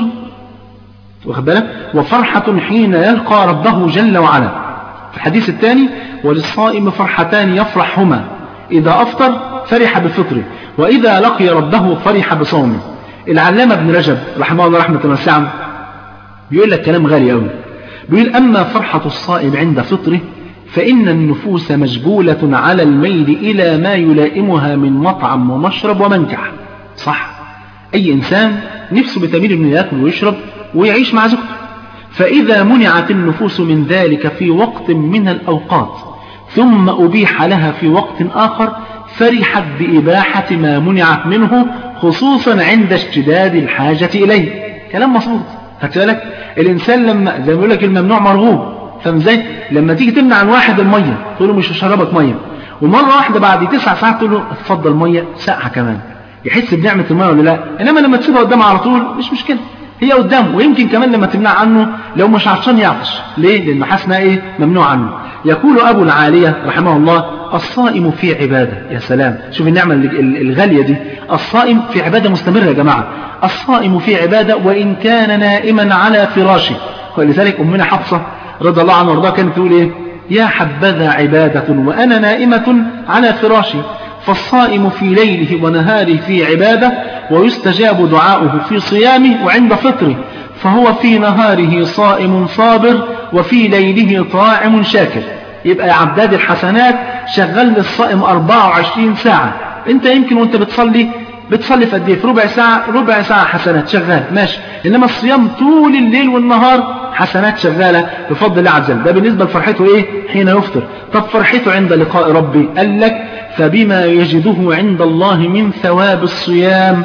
واخد بالك وفرحة حين يلقى ربه جل وعلا في الحديث الثاني وللصائم فرحتان يفرحهما إذا أفطر فرح بفطره وإذا لقي ربه فرح بصومه العلامة ابن رجب رحمه الله رحمة واسعة بيقول لك كلام غالي قوي بيقول أما فرحة الصائم عند فطره فإن النفوس مجبولة على الميل إلى ما يلائمها من مطعم ومشرب ومنكح صح أي إنسان نفسه بتميل إنه يأكل ويشرب ويعيش مع زوجته فإذا منعت النفوس من ذلك في وقت من الأوقات ثم أبيح لها في وقت آخر فرحت بإباحة ما منعت منه خصوصا عند اشتداد الحاجة إليه كلام مظبوط خدت بالك الإنسان لما زي ما بيقول لك الممنوع مرغوب فاهم ازاي لما تيجي تمنع عن واحد المية تقول له مش هشربك مية ومرة واحدة بعد تسع ساعات تقول له اتفضل مية ساقعة كمان يحس بنعمة المية ولا لا إنما لما تسيبها قدامه على طول مش مشكلة هي قدامه ويمكن كمان لما تمنع عنه لو مش عطشان يعطش ليه لأن حاسنا إيه ممنوع عنه يقول أبو العالية رحمه الله الصائم في عبادة يا سلام شوف النعمة الغالية دي الصائم في عبادة مستمرة يا جماعة الصائم في عبادة وإن كان نائما على فراشه ولذلك أمنا حفصة رضي الله عنها وارضاها كانت تقول إيه يا حبذا عبادة وأنا نائمة على فراشي فالصائم في ليله ونهاره في عبادة ويستجاب دعاؤه في صيامه وعند فطره فهو في نهاره صائم صابر وفي ليله طاعم شاكر يبقى يا عبداد الحسنات شغال للصائم 24 ساعة انت يمكن وانت بتصلي بتصلي في قد ايه في ربع ساعة ربع ساعة حسنات شغال ماشي انما الصيام طول الليل والنهار حسنات شغالة بفضل الله عز وجل ده بالنسبة لفرحته ايه حين يفطر طب فرحته عند لقاء ربي قال لك فبما يجده عند الله من ثواب الصيام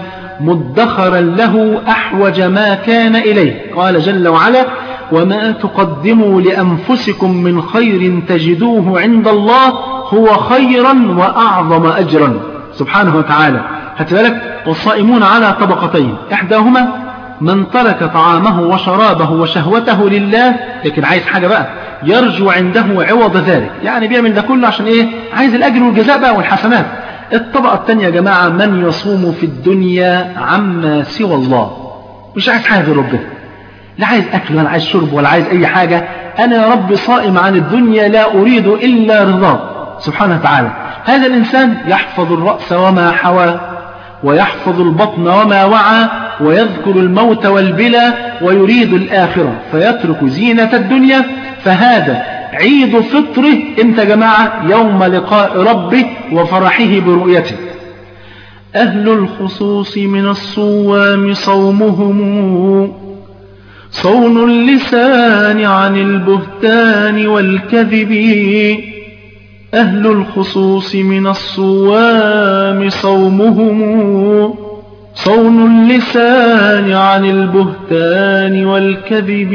مدخرا له أحوج ما كان إليه قال جل وعلا وما تقدموا لأنفسكم من خير تجدوه عند الله هو خيرا وأعظم أجرا سبحانه وتعالى بالك والصائمون على طبقتين إحداهما من ترك طعامه وشرابه وشهوته لله لكن عايز حاجة بقى يرجو عنده عوض ذلك يعني بيعمل ده كله عشان ايه عايز الأجر والجزاء بقى والحسنات الطبقة الثانية يا جماعة من يصوم في الدنيا عما سوى الله مش عايز حاجة غير ربنا لا عايز أكل ولا عايز شرب ولا عايز أي حاجة أنا يا رب صائم عن الدنيا لا أريد إلا رضاك سبحانه وتعالى هذا الإنسان يحفظ الرأس وما حوى ويحفظ البطن وما وعى ويذكر الموت والبلى ويريد الآخرة فيترك زينة الدنيا فهذا عيد فطره امتى جماعة يوم لقاء ربه وفرحه برؤيته أهل الخصوص من الصوام صومهم صون اللسان عن البهتان والكذب أهل الخصوص من الصوام صومهم صون اللسان عن البهتان والكذب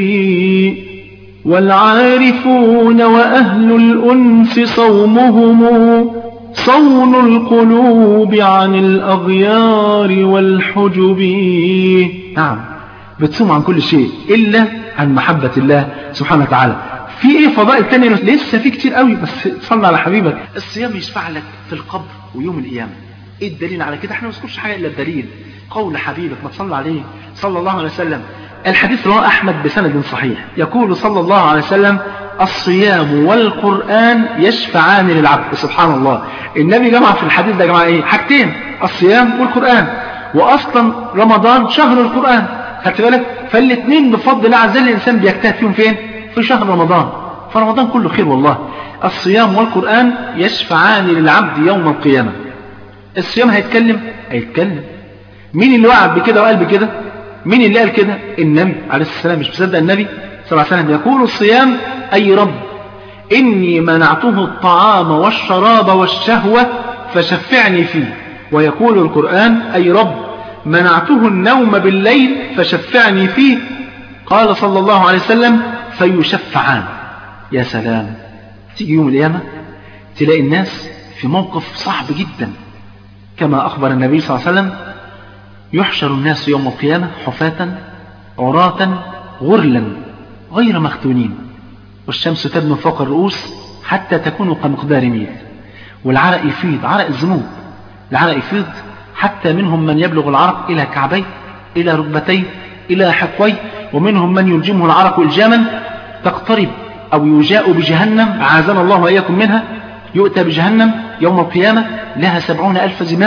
والعارفون وأهل الأنس صومهم صون القلوب عن الأغيار والحجب نعم بتصوم عن كل شيء إلا عن محبة الله سبحانه وتعالى في ايه فضائل تانية لسه في كتير قوي بس صلى على حبيبك الصيام يشفع لك في القبر ويوم القيامة ايه الدليل على كده احنا ما نذكرش حاجة الا الدليل قول حبيبك ما تصلى عليه صلى الله عليه وسلم الحديث رواه احمد بسند صحيح يقول صلى الله عليه وسلم الصيام والقرآن يشفعان للعبد سبحان الله النبي جمع في الحديث ده يا جماعه ايه حاجتين الصيام والقرآن واصلا رمضان شهر القرآن خدت بالك فالاثنين بفضل الله عز وجل الانسان بيجتهد فيهم فين في شهر رمضان فرمضان كله خير والله الصيام والقرآن يشفعان للعبد يوم القيامة الصيام هيتكلم هيتكلم مين اللي وعد بكده وقال بكده مين اللي قال كده النبي عليه السلام مش مصدق النبي صلى الله عليه وسلم يقول الصيام أي رب إني منعته الطعام والشراب والشهوة فشفعني فيه ويقول القرآن أي رب منعته النوم بالليل فشفعني فيه قال صلى الله عليه وسلم فيشفعان يا سلام تيجي يوم القيامة تلاقي الناس في موقف صعب جدا كما أخبر النبي صلى الله عليه وسلم يحشر الناس يوم القيامة حفاة عراة غرلا غير مختونين والشمس تدنو فوق الرؤوس حتى تكون كمقدار ميل والعرق يفيض عرق الذنوب العرق يفيض حتى منهم من يبلغ العرق إلى كعبيه إلى ركبتيه إلى حقويه ومنهم من يلجمه العرق إلجاما تقترب أو يجاء بجهنم عازنا الله وإياكم منها يؤتى بجهنم يوم القيامة لها سبعون ألف زمام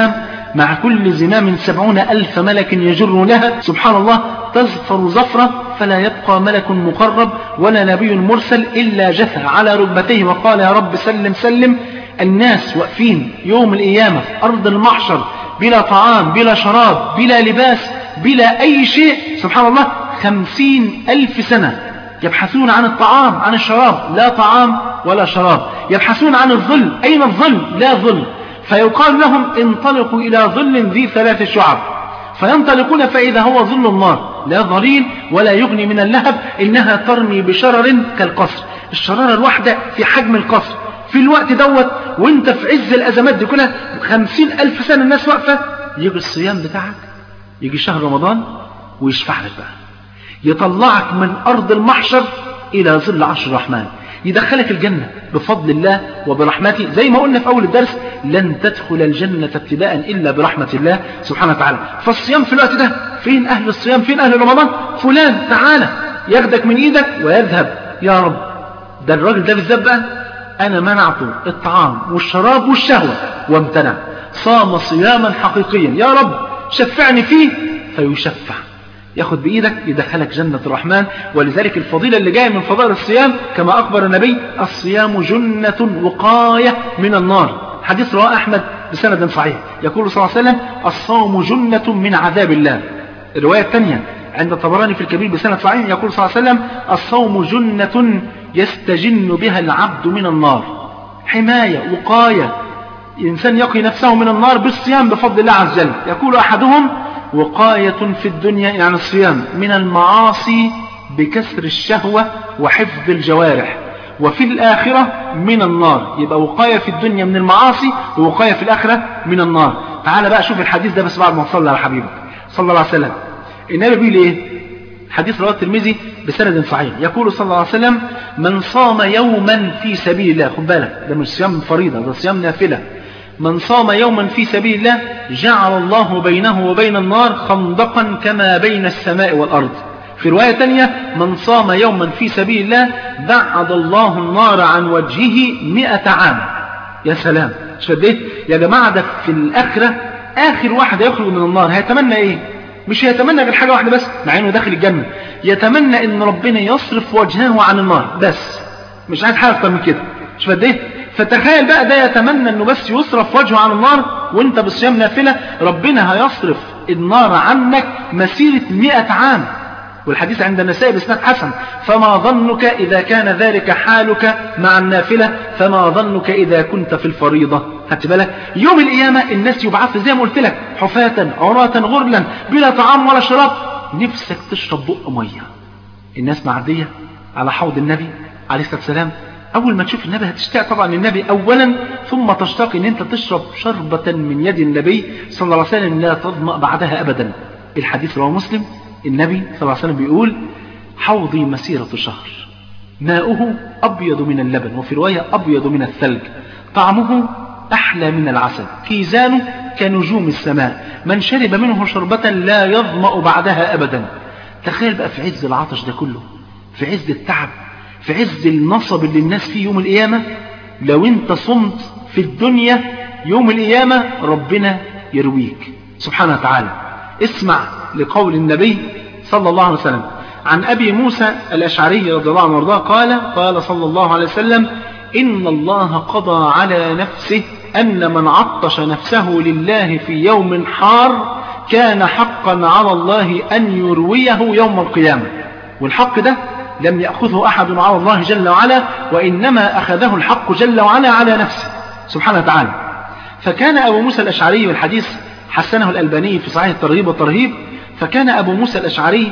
مع كل زمام سبعون ألف ملك يجرونها سبحان الله تزفر زفرة فلا يبقى ملك مقرب ولا نبي مرسل إلا جثى على ركبتيه وقال يا رب سلم سلم الناس واقفين يوم القيامة في أرض المحشر بلا طعام بلا شراب بلا لباس بلا أي شيء سبحان الله خمسين ألف سنة يبحثون عن الطعام عن الشراب لا طعام ولا شراب يبحثون عن الظل أين الظل لا ظل فيقال لهم انطلقوا إلى ظل ذي ثلاث شعب فينطلقون فإذا هو ظل النار لا ظليل ولا يغني من اللهب إنها ترمي بشرر كالقصر الشرارة الواحدة في حجم القصر في الوقت دوت وانت في عز الأزمات دي كلها خمسين ألف سنة الناس واقفة يجي الصيام بتاعك يجي شهر رمضان ويشفع لك بقى يطلعك من أرض المحشر إلى ظل عرش الرحمن يدخلك الجنة بفضل الله وبرحمته زي ما قلنا في أول الدرس لن تدخل الجنة ابتداء إلا برحمة الله سبحانه وتعالى فالصيام في الوقت ده فين أهل الصيام فين أهل رمضان فلان تعالى ياخدك من إيدك ويذهب يا رب ده الراجل ده بالذات بقى أنا منعته الطعام والشراب والشهوة وامتنع صام صياما حقيقيا يا رب شفعني فيه فيشفع ياخد بإيدك يدخلك جنة الرحمن ولذلك الفضيلة اللي جاية من فضائل الصيام كما أخبر النبي الصيام جنة وقاية من النار حديث رواه أحمد بسند صحيح يقول صلى الله عليه وسلم الصوم جنة من عذاب الله الرواية الثانية عند الطبراني في الكبير بسند صحيح يقول صلى الله عليه وسلم الصوم جنة يستجن بها العبد من النار حماية وقاية الإنسان يقي نفسه من النار بالصيام بفضل الله عز وجل يقول أحدهم وقاية في الدنيا يعني الصيام من المعاصي بكسر الشهوة وحفظ الجوارح وفي الآخرة من النار يبقى وقاية في الدنيا من المعاصي ووقاية في الآخرة من النار تعال بقى شوف الحديث ده بس بعد ما نصلي على حبيبك صلى الله عليه وسلم النبي بيقول ايه حديث رواه الترمذي بسند صحيح يقول صلى الله عليه وسلم من صام يوما في سبيل الله خد بالك ده مش صيام فريضة ده صيام نافلة من صام يوما في سبيل الله جعل الله بينه وبين النار خندقا كما بين السماء والأرض في رواية تانية من صام يوما في سبيل الله بعد الله النار عن وجهه مئة عام يا سلام شديت يا جماعة ده في الآخرة آخر واحد يخرج من النار هيتمنى إيه مش يتمنى غير حاجة واحدة بس مع إنه داخل الجنة يتمنى إن ربنا يصرف وجهه عن النار بس مش عايز حاجة أكتر من كده مش قد إيه فتخيل بقى ده يتمنى انه بس يصرف وجهه عن النار وانت بالصيام نافلة ربنا هيصرف النار عنك مسيرة مئة عام والحديث عند النسائي باسناد حسن فما ظنك إذا كان ذلك حالك مع النافلة فما ظنك إذا كنت في الفريضة خدت بالك يوم القيامة الناس يبعث زي ما قلت لك حفاة عراة غرلا بلا طعام ولا شراب نفسك تشرب بق مية الناس معدية على حوض النبي عليه الصلاة والسلام أول ما تشوف النبي هتشتاق طبعا للنبي أولا ثم تشتاق أن أنت تشرب شربة من يد النبي صلى الله عليه وسلم لا تظمأ بعدها أبدا الحديث رواه مسلم النبي صلى الله عليه وسلم بيقول حوضي مسيرة شهر ماؤه أبيض من اللبن وفي رواية أبيض من الثلج طعمه أحلى من العسل كيزانه كنجوم السماء من شرب منه شربة لا يظمأ بعدها أبدا تخيل بقى في عز العطش ده كله في عز التعب في عز النصب اللي الناس فيه يوم القيامة لو انت صمت في الدنيا يوم القيامة ربنا يرويك سبحانه وتعالى اسمع لقول النبي صلى الله عليه وسلم عن أبي موسى الأشعري رضي الله عنه وارضاه قال قال صلى الله عليه وسلم إن الله قضى على نفسه أن من عطش نفسه لله في يوم حار كان حقا على الله أن يرويه يوم القيامة والحق ده لم يأخذه أحد على الله جل وعلا وإنما أخذه الحق جل وعلا على نفسه سبحانه وتعالى فكان أبو موسى الأشعري والحديث حسنه الألباني في صحيح الترغيب والترهيب فكان أبو موسى الأشعري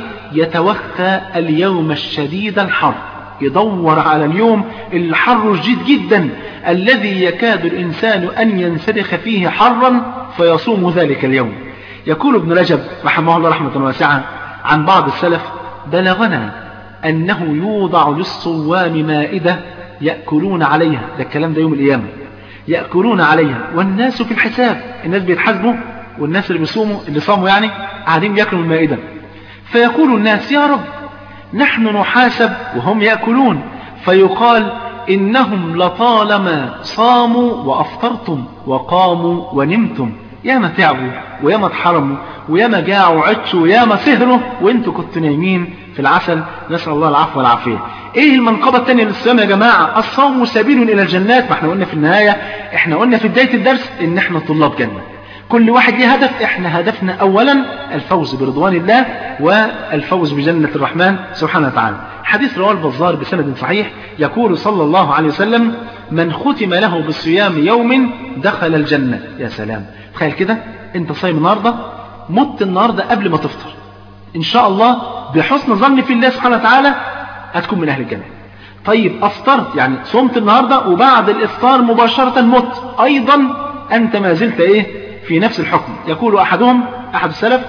يتوخى اليوم الشديد الحر يدور على اليوم الحر الجد جدا الذي يكاد الإنسان أن ينسلخ فيه حرا فيصوم ذلك اليوم يقول ابن رجب رحمه الله رحمة واسعة عن بعض السلف بلغنا أنه يوضع للصوام مائدة يأكلون عليها ده الكلام ده يوم القيامة يأكلون عليها والناس في الحساب الناس بيتحاسبوا والناس اللي بيصوموا اللي صاموا يعني قاعدين بياكلوا المائدة فيقول الناس يا رب نحن نحاسب وهم يأكلون فيقال إنهم لطالما صاموا وأفطرتم وقاموا ونمتم ياما تعبوا وياما اتحرموا وياما جاعوا وعطشوا وياما سهروا وانتوا كنتوا نايمين في العسل نسأل الله العفو والعافية ايه المنقبة التانية للصيام يا جماعة الصوم سبيل الى الجنات ما احنا قلنا في النهاية احنا قلنا في بداية الدرس ان احنا طلاب جنة كل واحد ليه هدف احنا هدفنا اولا الفوز برضوان الله والفوز بجنة الرحمن سبحانه وتعالى حديث رواه البزار بسند صحيح يقول صلى الله عليه وسلم من ختم له بالصيام يوم دخل الجنة يا سلام تخيل كده انت صايم النهاردة مت النهاردة قبل ما تفطر ان شاء الله بحسن ظن في الله سبحانه وتعالى هتكون من اهل الجنة طيب افطرت يعني صمت النهاردة وبعد الافطار مباشرة مت ايضا انت ما زلت ايه في نفس الحكم يقول احدهم احد السلف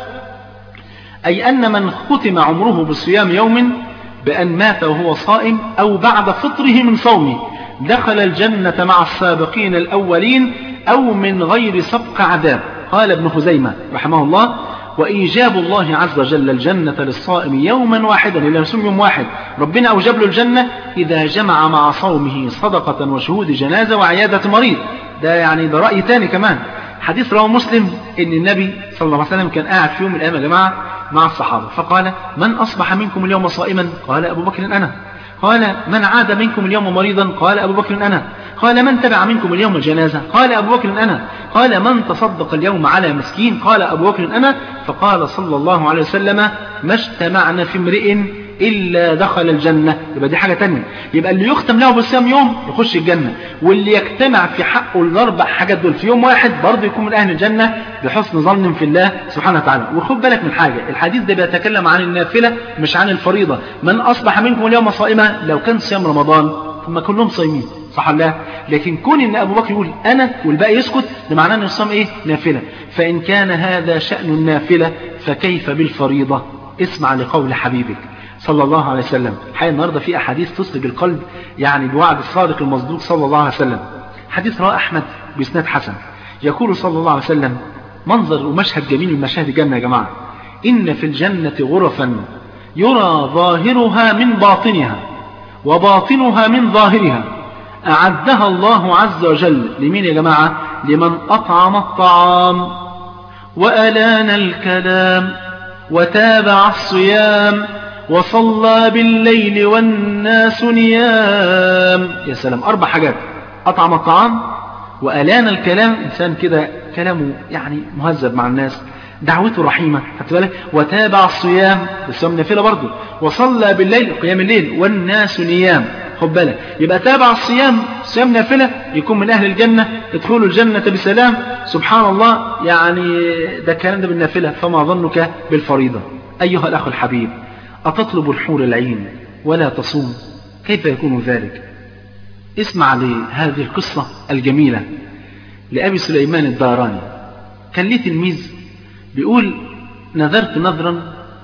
اي ان من ختم عمره بصيام يوم بان مات وهو صائم او بعد فطره من صومه دخل الجنة مع السابقين الاولين او من غير سبق عذاب قال ابن خزيمة رحمه الله وإيجاب الله عز وجل الجنة للصائم يوما واحدا إلا يصوم يوم واحد ربنا أوجب له الجنة إذا جمع مع صومه صدقة وشهود جنازة وعيادة مريض ده يعني ده رأي تاني كمان حديث رواه مسلم ان النبي صلى الله عليه وسلم كان قاعد في يوم من الايام يا جماعه مع الصحابه فقال من اصبح منكم اليوم صائما قال ابو بكر انا قال من عاد منكم اليوم مريضا قال ابو بكر انا قال من تبع منكم اليوم جنازه قال ابو بكر انا قال من تصدق اليوم على مسكين قال ابو بكر انا فقال صلى الله عليه وسلم ما اجتمعنا في امرئ إلا دخل الجنة يبقى دي حاجة تانية يبقى اللي يختم له بالصيام يوم يخش الجنة واللي يجتمع في حقه الأربع حاجات دول في يوم واحد برضه يكون من أهل الجنة بحسن ظن في الله سبحانه وتعالى وخد بالك من حاجة الحديث ده بيتكلم عن النافلة مش عن الفريضة من أصبح منكم اليوم صائما لو كان صيام رمضان ثم كلهم صايمين صح الله لكن كون ان ابو بكر يقول انا والباقي يسكت ده معناه ان الصيام ايه نافله فان كان هذا شان النافله فكيف بالفريضه اسمع لقول حبيبك صلى الله عليه وسلم حقيقة النهاردة في أحاديث تصلب القلب يعني بوعد الصادق المصدوق صلى الله عليه وسلم حديث رواه أحمد بإسناد حسن يقول صلى الله عليه وسلم منظر ومشهد جميل من مشاهد الجنة يا جماعة إن في الجنة غرفا يرى ظاهرها من باطنها وباطنها من ظاهرها أعدها الله عز وجل لمين يا جماعة لمن أطعم الطعام وألان الكلام وتابع الصيام وصلى بالليل والناس نيام يا سلام أربع حاجات أطعم الطعام وألان الكلام إنسان كده كلامه يعني مهذب مع الناس دعوته رحيمة خدت بالك وتابع الصيام الصيام نافلة برضه وصلى بالليل قيام الليل والناس نيام خد بالك يبقى تابع الصيام صيام نافلة يكون من أهل الجنة ادخلوا الجنة بسلام سبحان الله يعني ده الكلام ده بالنافلة فما ظنك بالفريضة أيها الأخ الحبيب أتطلب الحور العين ولا تصوم كيف يكون ذلك اسمع لهذه القصة الجميلة لأبي سليمان الداراني كان ليه تلميذ بيقول نذرت نذرا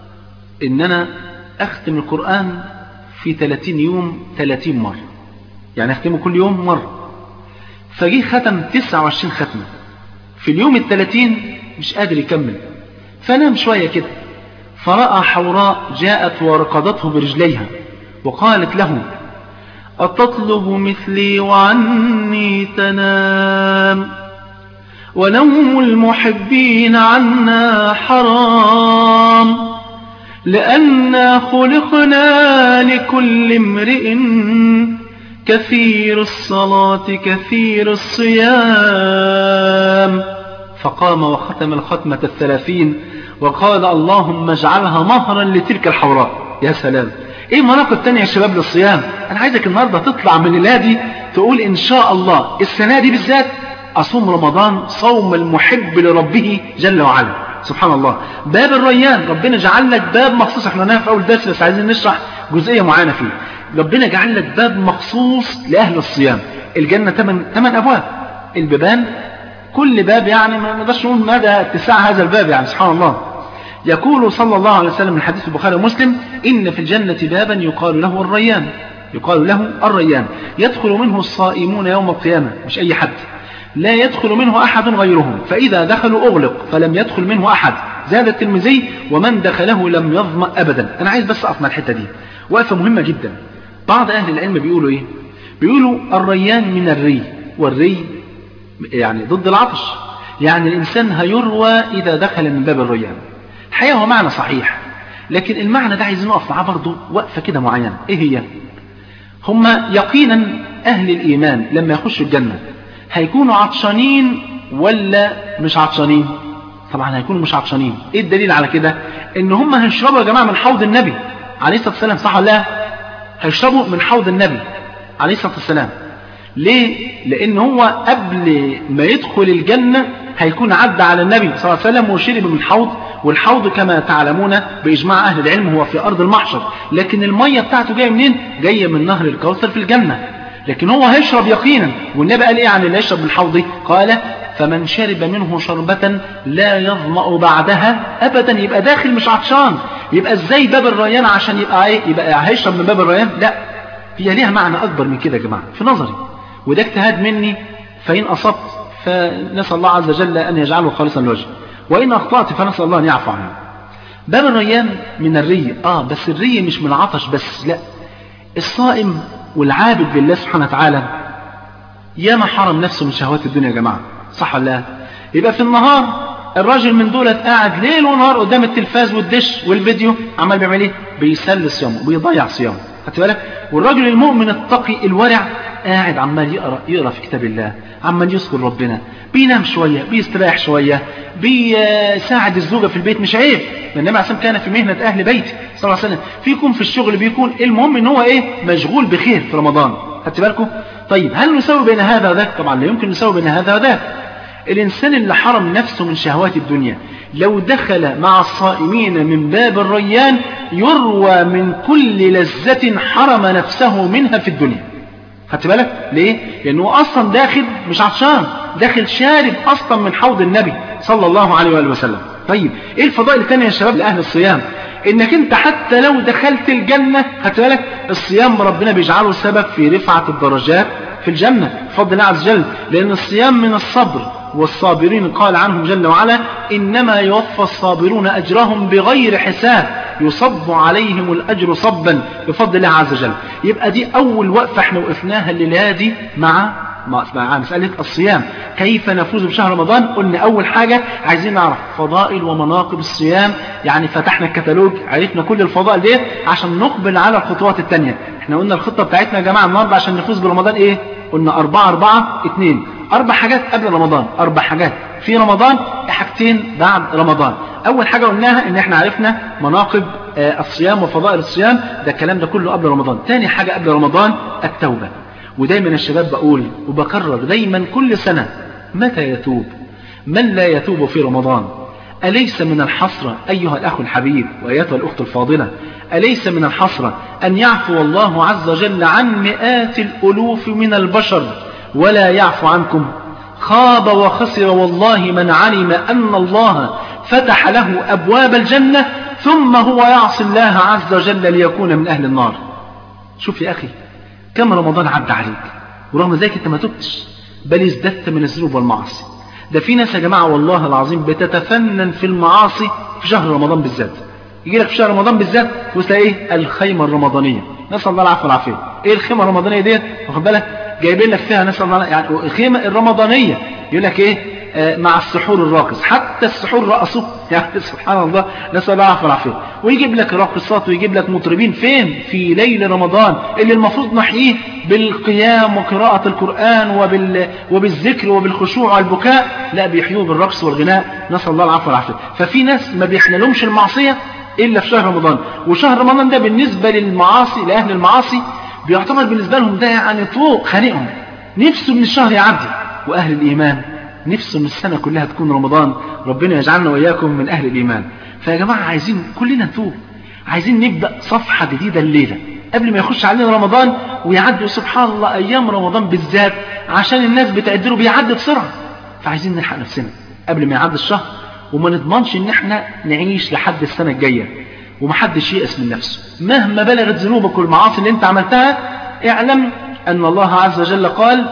إن أنا أختم القرآن في 30 يوم 30 مرة يعني أختمه كل يوم مرة فجيه ختم 29 ختمة في اليوم الثلاثين مش قادر يكمل فنام شوية كده فرأى حوراء جاءت ورقضته برجليها وقالت له أتطلب مثلي وعني تنام ونوم المحبين عنا حرام لأننا خلقنا لكل امرئ كثير الصلاة كثير الصيام فقام وختم الختمة الثلاثين وقال اللهم اجعلها مهرا لتلك الحوراء يا سلام ايه المناقب التانية يا شباب للصيام انا عايزك النهاردة تطلع من الهادي تقول ان شاء الله السنة دي بالذات اصوم رمضان صوم المحب لربه جل وعلا سبحان الله باب الريان ربنا جعل لك باب مخصوص احنا هنعرف في اول درس بس عايزين نشرح جزئية معينة فيه ربنا جعل لك باب مخصوص لأهل الصيام الجنة ثمان ثمان أبواب البيبان كل باب يعني ما نقدرش نقول مدى اتساع هذا الباب يعني سبحان الله يقول صلى الله عليه وسلم من حديث البخاري ومسلم إن في الجنة بابا يقال له الريان يقال له الريان يدخل منه الصائمون يوم القيامة مش أي حد لا يدخل منه أحد غيرهم فإذا دخلوا أغلق فلم يدخل منه أحد زاد الترمذي ومن دخله لم يظمأ أبدا أنا عايز بس أقف مع الحتة دي وقفة مهمة جدا بعض أهل العلم بيقولوا إيه بيقولوا الريان من الري والري يعني ضد العطش يعني الإنسان هيروى إذا دخل من باب الريان الحقيقة هو معنى صحيح لكن المعنى ده عايزين نقف معاه برضه وقفة كده معينة إيه هي هم يقينا أهل الإيمان لما يخشوا الجنة هيكونوا عطشانين ولا مش عطشانين طبعا هيكونوا مش عطشانين ايه الدليل على كده ان هم هيشربوا يا جماعه من حوض النبي عليه الصلاه والسلام صح ولا لا هيشربوا من حوض النبي عليه الصلاه والسلام ليه لان هو قبل ما يدخل الجنه هيكون عدى على النبي صلى الله عليه وسلم وشرب من الحوض والحوض كما تعلمون باجماع اهل العلم هو في ارض المحشر لكن الميه بتاعته جايه منين جايه من نهر الكوثر في الجنه لكن هو هيشرب يقينا والنبي قال ايه عن اللي يشرب من حوضه قال فمن شرب منه شربة لا يظمأ بعدها أبدا يبقى داخل مش عطشان يبقى ازاي باب الريان عشان يبقى ايه يبقى هيشرب من باب الريان لا هي ليها معنى أكبر من كده يا جماعة في نظري وده اجتهاد مني فإن أصبت فنسأل الله عز وجل أن يجعله خالصا لوجهه وإن أخطأت فنسأل الله أن يعفو عني باب الريان من الري آه بس الري مش من العطش بس لا الصائم والعابد لله سبحانه وتعالى ياما حرم نفسه من شهوات الدنيا يا جماعة صح ولا لا يبقى في النهار الراجل من دولت قاعد ليل ونهار قدام التلفاز والدش والفيديو عمال بيعمل ايه بيسلي صيامه بيضيع صيامه خدت بالك والراجل المؤمن التقي الورع قاعد عمال يقرا يقرا في كتاب الله عمال يذكر ربنا بينام شويه بيستريح شويه بيساعد الزوجه في البيت مش عيب النبي عليه كان في مهنه اهل بيته صلى الله عليه وسلم فيكم في الشغل بيكون المهم ان هو ايه مشغول بخير في رمضان خدت بالكم طيب هل نسوي بين هذا وذاك طبعا لا يمكن نسوي بين هذا وذاك الإنسان اللي حرم نفسه من شهوات الدنيا لو دخل مع الصائمين من باب الريان يروى من كل لذة حرم نفسه منها في الدنيا خدت بالك ليه لأنه أصلا داخل مش عطشان داخل شارب أصلا من حوض النبي صلى الله عليه وآله وسلم طيب ايه الفضائل الثانية يا شباب لأهل الصيام انك انت حتى لو دخلت الجنة خدت بالك الصيام ربنا بيجعله سبب في رفعة الدرجات في الجنة بفضل الله عز وجل لأن الصيام من الصبر والصابرين قال عنهم جل وعلا إنما يوفى الصابرون أجرهم بغير حساب يصب عليهم الأجر صبا بفضل الله عز وجل يبقى دي أول وقفة احنا وقفناها الليلة دي مع مع مسألة الصيام كيف نفوز بشهر رمضان قلنا أول حاجة عايزين نعرف فضائل ومناقب الصيام يعني فتحنا الكتالوج عرفنا كل الفضائل دي عشان نقبل على الخطوات التانية احنا قلنا الخطة بتاعتنا يا جماعة النهاردة عشان نفوز برمضان ايه قلنا أربعة أربعة اتنين أربع حاجات قبل رمضان أربع حاجات في رمضان حاجتين بعد رمضان أول حاجة قلناها إن إحنا عرفنا مناقب الصيام وفضائل الصيام ده الكلام ده كله قبل رمضان تاني حاجة قبل رمضان التوبة ودايما الشباب بقول وبكرر دايما كل سنة متى يتوب من لا يتوب في رمضان أليس من الحسرة أيها الأخ الحبيب وأيتها الأخت الفاضلة أليس من الحسرة أن يعفو الله عز وجل عن مئات الألوف من البشر ولا يعفو عنكم خاب وخسر والله من علم أن الله فتح له أبواب الجنة ثم هو يعصي الله عز وجل ليكون من أهل النار شوف يا أخي كم رمضان عدى عليك ورغم ذلك أنت ما تبتش بل ازددت من الذنوب والمعاصي ده في ناس يا جماعة والله العظيم بتتفنن في المعاصي في شهر رمضان بالذات يجي لك في شهر رمضان بالذات وتلاقي ايه الخيمة الرمضانية نسأل الله العفو والعافية ايه الخيمة الرمضانية ديت واخد بالك جايبين لك فيها نسأل الله يعني الخيمة الرمضانية يقول لك ايه آه مع السحور الراقص حتى السحور رقصوا يعني سبحان الله نسأل الله العفو والعافية ويجيب لك راقصات ويجيب لك مطربين فين في ليل رمضان اللي المفروض نحييه بالقيام وقراءة القرآن وبال... وبالذكر وبالخشوع والبكاء لا بيحيوه بالرقص والغناء نسأل الله العفو والعافية ففي ناس ما بيحللهمش المعصية إلا في شهر رمضان وشهر رمضان ده بالنسبة للمعاصي لأهل المعاصي بيعتبر بالنسبة لهم ده يعني طوق خانقهم نفسه من الشهر يعدي وأهل الإيمان نفسه من السنة كلها تكون رمضان ربنا يجعلنا وإياكم من أهل الإيمان فيا جماعة عايزين كلنا نتوب عايزين نبدأ صفحة جديدة الليلة قبل ما يخش علينا رمضان ويعدي سبحان الله أيام رمضان بالذات عشان الناس بتعدله بيعدي بسرعة فعايزين نلحق نفسنا قبل ما يعدي الشهر وما نضمنش ان احنا نعيش لحد السنة الجاية ومحدش يأس من نفسه مهما بلغت ذنوبك والمعاصي اللي انت عملتها اعلم ان الله عز وجل قال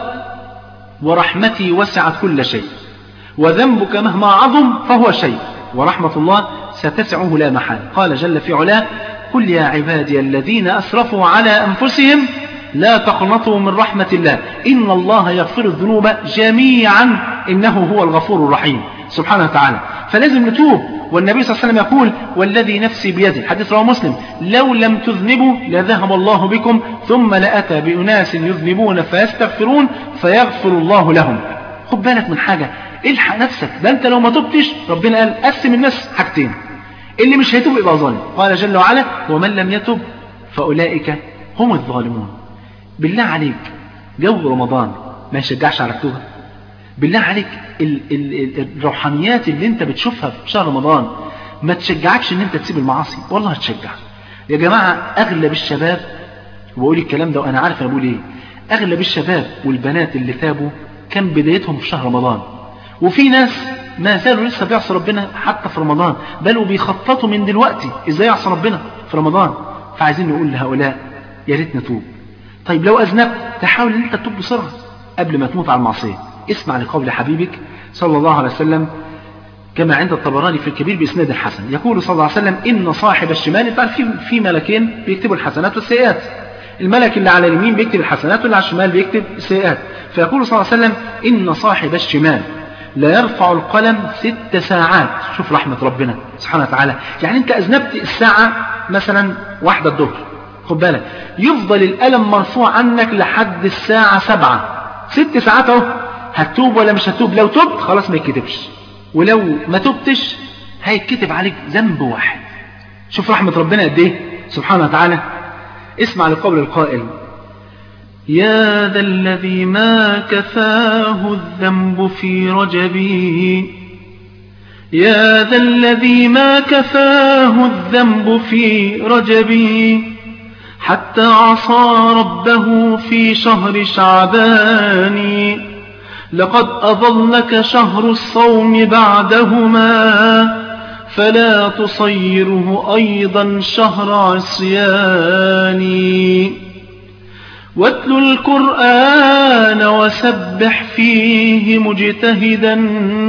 ورحمتي وسعت كل شيء وذنبك مهما عظم فهو شيء ورحمة الله ستسعه لا محال قال جل في علاه قل يا عبادي الذين أسرفوا على أنفسهم لا تقنطوا من رحمة الله إن الله يغفر الذنوب جميعا إنه هو الغفور الرحيم سبحانه وتعالى فلازم نتوب والنبي صلى الله عليه وسلم يقول والذي نفسي بيده حديث رواه مسلم لو لم تذنبوا لذهب الله بكم ثم لأتى بأناس يذنبون فيستغفرون فيغفر الله لهم خد بالك من حاجة الحق نفسك ده انت لو ما تبتش ربنا قال قسم الناس حاجتين اللي مش هيتوب يبقى ظالم قال جل وعلا ومن لم يتب فأولئك هم الظالمون بالله عليك جو رمضان ما يشجعش على التوبة بالله عليك ال ال ال الروحانيات اللي انت بتشوفها في شهر رمضان ما تشجعكش ان انت تسيب المعاصي والله هتشجع يا جماعة اغلب الشباب وبقول الكلام ده وانا عارف انا بقول ايه اغلب الشباب والبنات اللي تابوا كان بدايتهم في شهر رمضان وفي ناس ما زالوا لسه بيعصوا ربنا حتى في رمضان بل وبيخططوا من دلوقتي ازاي يعصوا ربنا في رمضان فعايزين نقول لهؤلاء يا ريت نتوب طيب لو اذنبت تحاول ان انت تتوب بسرعه قبل ما تموت على المعصيه اسمع لقول حبيبك صلى الله عليه وسلم كما عند الطبراني في الكبير بإسناد حسن يقول صلى الله عليه وسلم إن صاحب الشمال انت في في ملكين بيكتبوا الحسنات والسيئات الملك اللي على اليمين بيكتب الحسنات واللي على الشمال بيكتب السيئات فيقول صلى الله عليه وسلم إن صاحب الشمال لا يرفع القلم ست ساعات شوف رحمة ربنا سبحانه وتعالى يعني انت أذنبت الساعة مثلا واحدة الظهر خد بالك يفضل القلم مرفوع عنك لحد الساعة سبعة ست ساعات اهو هتوب ولا مش هتوب لو تبت خلاص ما يتكتبش ولو ما تبتش هيتكتب عليك ذنب واحد شوف رحمة ربنا قد ايه سبحانه وتعالى اسمع لقول القائل يا ذا الذي ما كفاه الذنب في رجبي يا ذا الذي ما كفاه الذنب في رجبي حتى عصى ربه في شهر شعبان لقد أظلك شهر الصوم بعدهما فلا تصيره أيضا شهر عصيان واتل القرآن وسبح فيه مجتهدا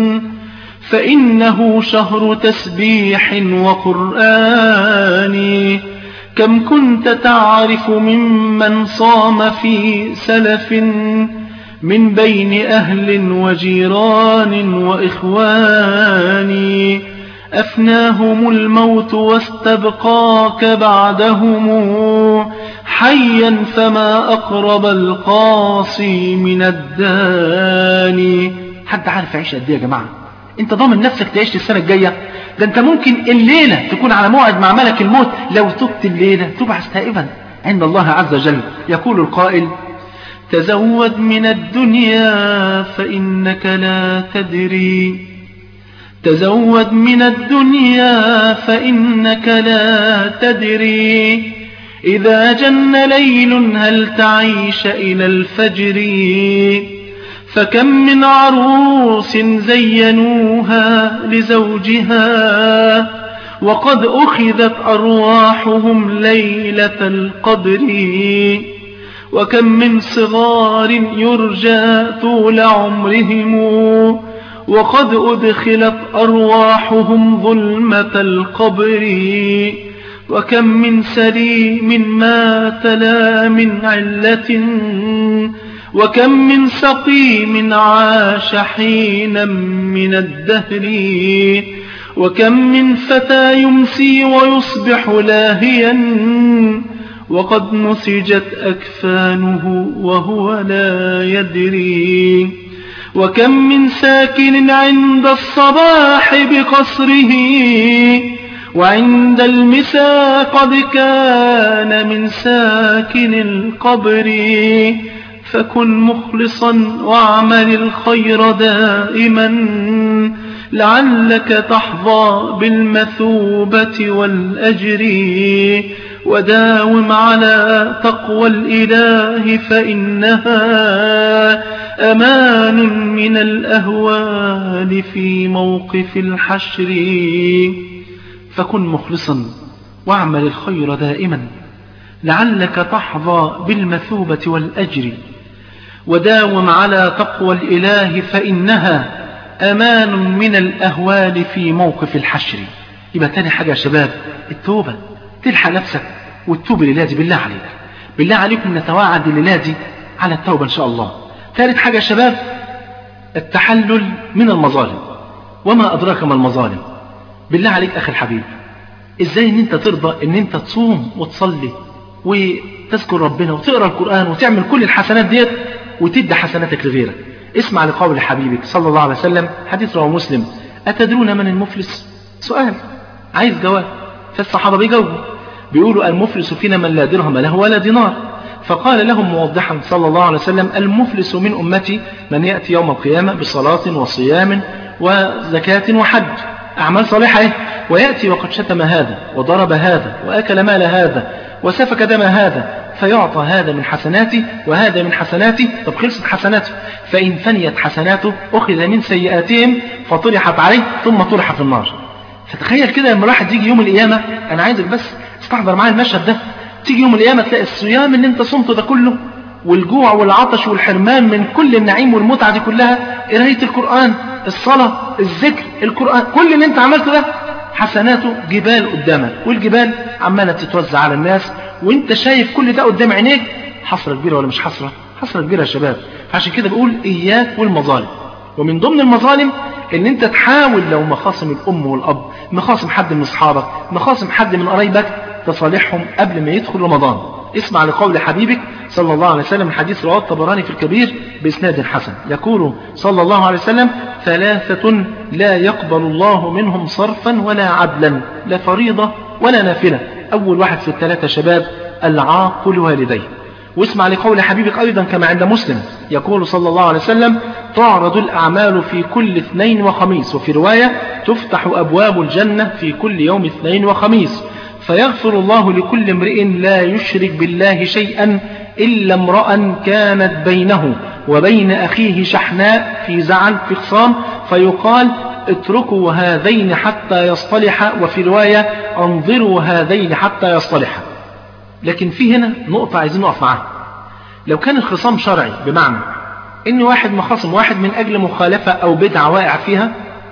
فإنه شهر تسبيح وقرآن كم كنت تعرف ممن صام في سلف من بين أهل وجيران وإخوان أفناهم الموت واستبقاك بعدهم حيا فما أقرب القاصي من الداني حد عارف يعيش قد ايه يا جماعة انت ضامن نفسك تعيش السنة الجاية ده انت ممكن الليلة تكون على موعد مع ملك الموت لو تبت الليلة تبعث تائبا عند الله عز وجل يقول القائل تزود من الدنيا فإنك لا تدري تزود من الدنيا فإنك لا تدري إذا جن ليل هل تعيش إلى الفجر فكم من عروس زينوها لزوجها وقد أخذت أرواحهم ليلة القدر وكم من صغار يرجى طول عمرهم وقد أدخلت أرواحهم ظلمة القبر وكم من سليم مات لا من علة وكم من سقيم عاش حينا من الدهر وكم من فتى يمسي ويصبح لاهيا وقد نسجت أكفانه وهو لا يدري وكم من ساكن عند الصباح بقصره وعند المساء قد كان من ساكن القبر فكن مخلصا واعمل الخير دائما لعلك تحظى بالمثوبة والأجر وداوم على تقوى الإله فإنها أمان من الأهوال في موقف الحشر فكن مخلصا واعمل الخير دائما لعلك تحظى بالمثوبة والأجر وداوم على تقوى الإله فإنها أمان من الأهوال في موقف الحشر يبقى تاني حاجة يا شباب التوبة تلحق نفسك والتوب الليلة دي بالله عليك بالله عليكم نتواعد الليلة دي على التوبة إن شاء الله ثالث حاجة يا شباب التحلل من المظالم وما أدراك ما المظالم بالله عليك أخي الحبيب إزاي أن أنت ترضى أن أنت تصوم وتصلي وتذكر ربنا وتقرأ القرآن وتعمل كل الحسنات ديت وتدي حسناتك لغيرك اسمع لقول حبيبك صلى الله عليه وسلم حديث رواه مسلم أتدرون من المفلس سؤال عايز جواب فالصحابة بيجاوبوا بيقولوا المفلس فينا من لا درهم له ولا دينار فقال لهم موضحا صلى الله عليه وسلم المفلس من أمتي من يأتي يوم القيامة بصلاة وصيام وزكاة وحج أعمال صالحة إيه؟ ويأتي وقد شتم هذا وضرب هذا وأكل مال هذا وسفك دم هذا فيعطى هذا من حسناتي وهذا من حسناتي طب خلصت حسناته فإن فنيت حسناته أخذ من سيئاتهم فطرحت عليه ثم طرح في النار فتخيل كده لما الواحد يجي يوم القيامة أنا عايزك بس استحضر معايا المشهد ده تيجي يوم القيامة تلاقي الصيام اللي انت صمته ده كله والجوع والعطش والحرمان من كل النعيم والمتعة دي كلها قراية القرآن الصلاة الذكر القرآن كل اللي انت عملته ده حسناته جبال قدامك والجبال عمالة تتوزع على الناس وانت شايف كل ده قدام عينيك حسرة كبيرة ولا مش حسرة حسرة كبيرة يا شباب فعشان كده بقول إياك والمظالم ومن ضمن المظالم ان انت تحاول لو مخاصم الام والاب مخاصم حد من اصحابك مخاصم حد من قرايبك تصالحهم قبل ما يدخل رمضان اسمع لقول حبيبك صلى الله عليه وسلم الحديث رواه الطبراني في الكبير بإسناد حسن يقول صلى الله عليه وسلم ثلاثة لا يقبل الله منهم صرفا ولا عدلا لا فريضة ولا نافلة أول واحد في الثلاثة شباب العاق لوالديه واسمع لقول حبيبك أيضا كما عند مسلم يقول صلى الله عليه وسلم تعرض الأعمال في كل اثنين وخميس وفي رواية تفتح أبواب الجنة في كل يوم اثنين وخميس فيغفر الله لكل امرئ لا يشرك بالله شيئا إلا امرأ كانت بينه وبين أخيه شحناء في زعل في خصام فيقال اتركوا هذين حتى يصطلحا وفي رواية انظروا هذين حتى يصطلحا لكن في هنا نقطة عايزين نقف معاها لو كان الخصام شرعي بمعنى ان واحد مخاصم واحد من اجل مخالفة او بدعة واقع فيها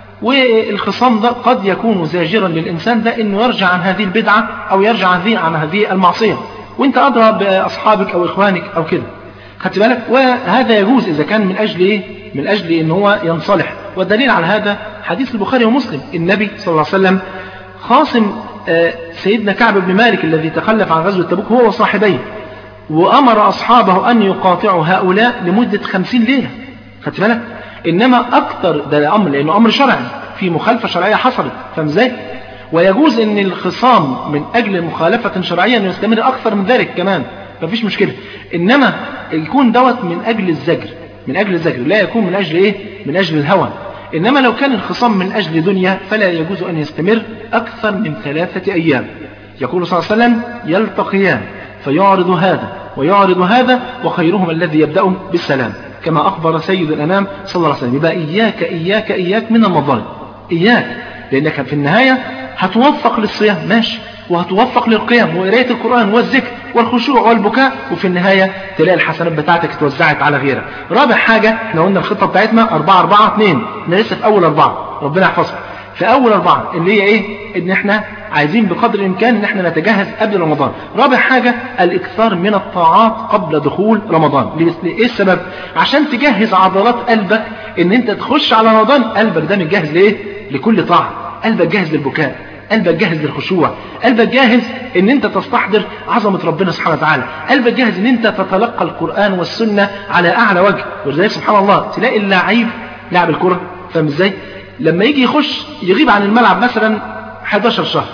والخصام ده قد يكون زاجرا للإنسان ده أنه يرجع عن هذه البدعة أو يرجع عن هذه المعصية وانت أدرى بأصحابك أو إخوانك أو كده خدت بالك وهذا يجوز إذا كان من أجل إيه من أجل أن هو ينصلح والدليل على هذا حديث البخاري ومسلم النبي صلى الله عليه وسلم خاصم سيدنا كعب بن مالك الذي تخلف عن غزوة تبوك هو وصاحبيه وأمر أصحابه أن يقاطعوا هؤلاء لمدة خمسين ليلة خدت بالك إنما أكثر ده أمر لأنه أمر شرعي في مخالفة شرعية حصلت فاهم ازاي؟ ويجوز أن الخصام من أجل مخالفة شرعية أن يستمر أكثر من ذلك كمان مفيش مشكلة إنما يكون دوت من أجل الزجر من أجل الزجر لا يكون من أجل إيه؟ من أجل الهوى إنما لو كان الخصام من أجل دنيا فلا يجوز أن يستمر أكثر من ثلاثة أيام يقول صلى الله عليه وسلم يلتقيان فيعرض هذا ويعرض هذا وخيرهم الذي يبدأ بالسلام كما أخبر سيد الأنام صلى الله عليه وسلم يبقى إياك إياك إياك من المظالم إياك لأنك في النهاية هتوفق للصيام ماشي وهتوفق للقيام وقراية القرآن والذكر والخشوع والبكاء وفي النهاية تلاقي الحسنات بتاعتك اتوزعت على غيرك رابع حاجة احنا قلنا الخطة بتاعتنا أربعة أربعة اثنين احنا لسه في أول أربعة ربنا يحفظها في أول أربعة اللي هي إيه إن احنا عايزين بقدر الإمكان إن احنا نتجهز قبل رمضان رابع حاجة الإكثار من الطاعات قبل دخول رمضان إيه السبب عشان تجهز عضلات قلبك إن أنت تخش على رمضان قلبك ده متجهز لإيه لكل طاعة قلبك جاهز للبكاء قلبك جاهز للخشوع قلبك جاهز ان انت تستحضر عظمة ربنا سبحانه وتعالى قلبك جاهز ان انت تتلقى القرآن والسنة على اعلى وجه ولذلك سبحان الله تلاقي اللعيب لاعب الكرة فاهم ازاي لما يجي يخش يغيب عن الملعب مثلا 11 شهر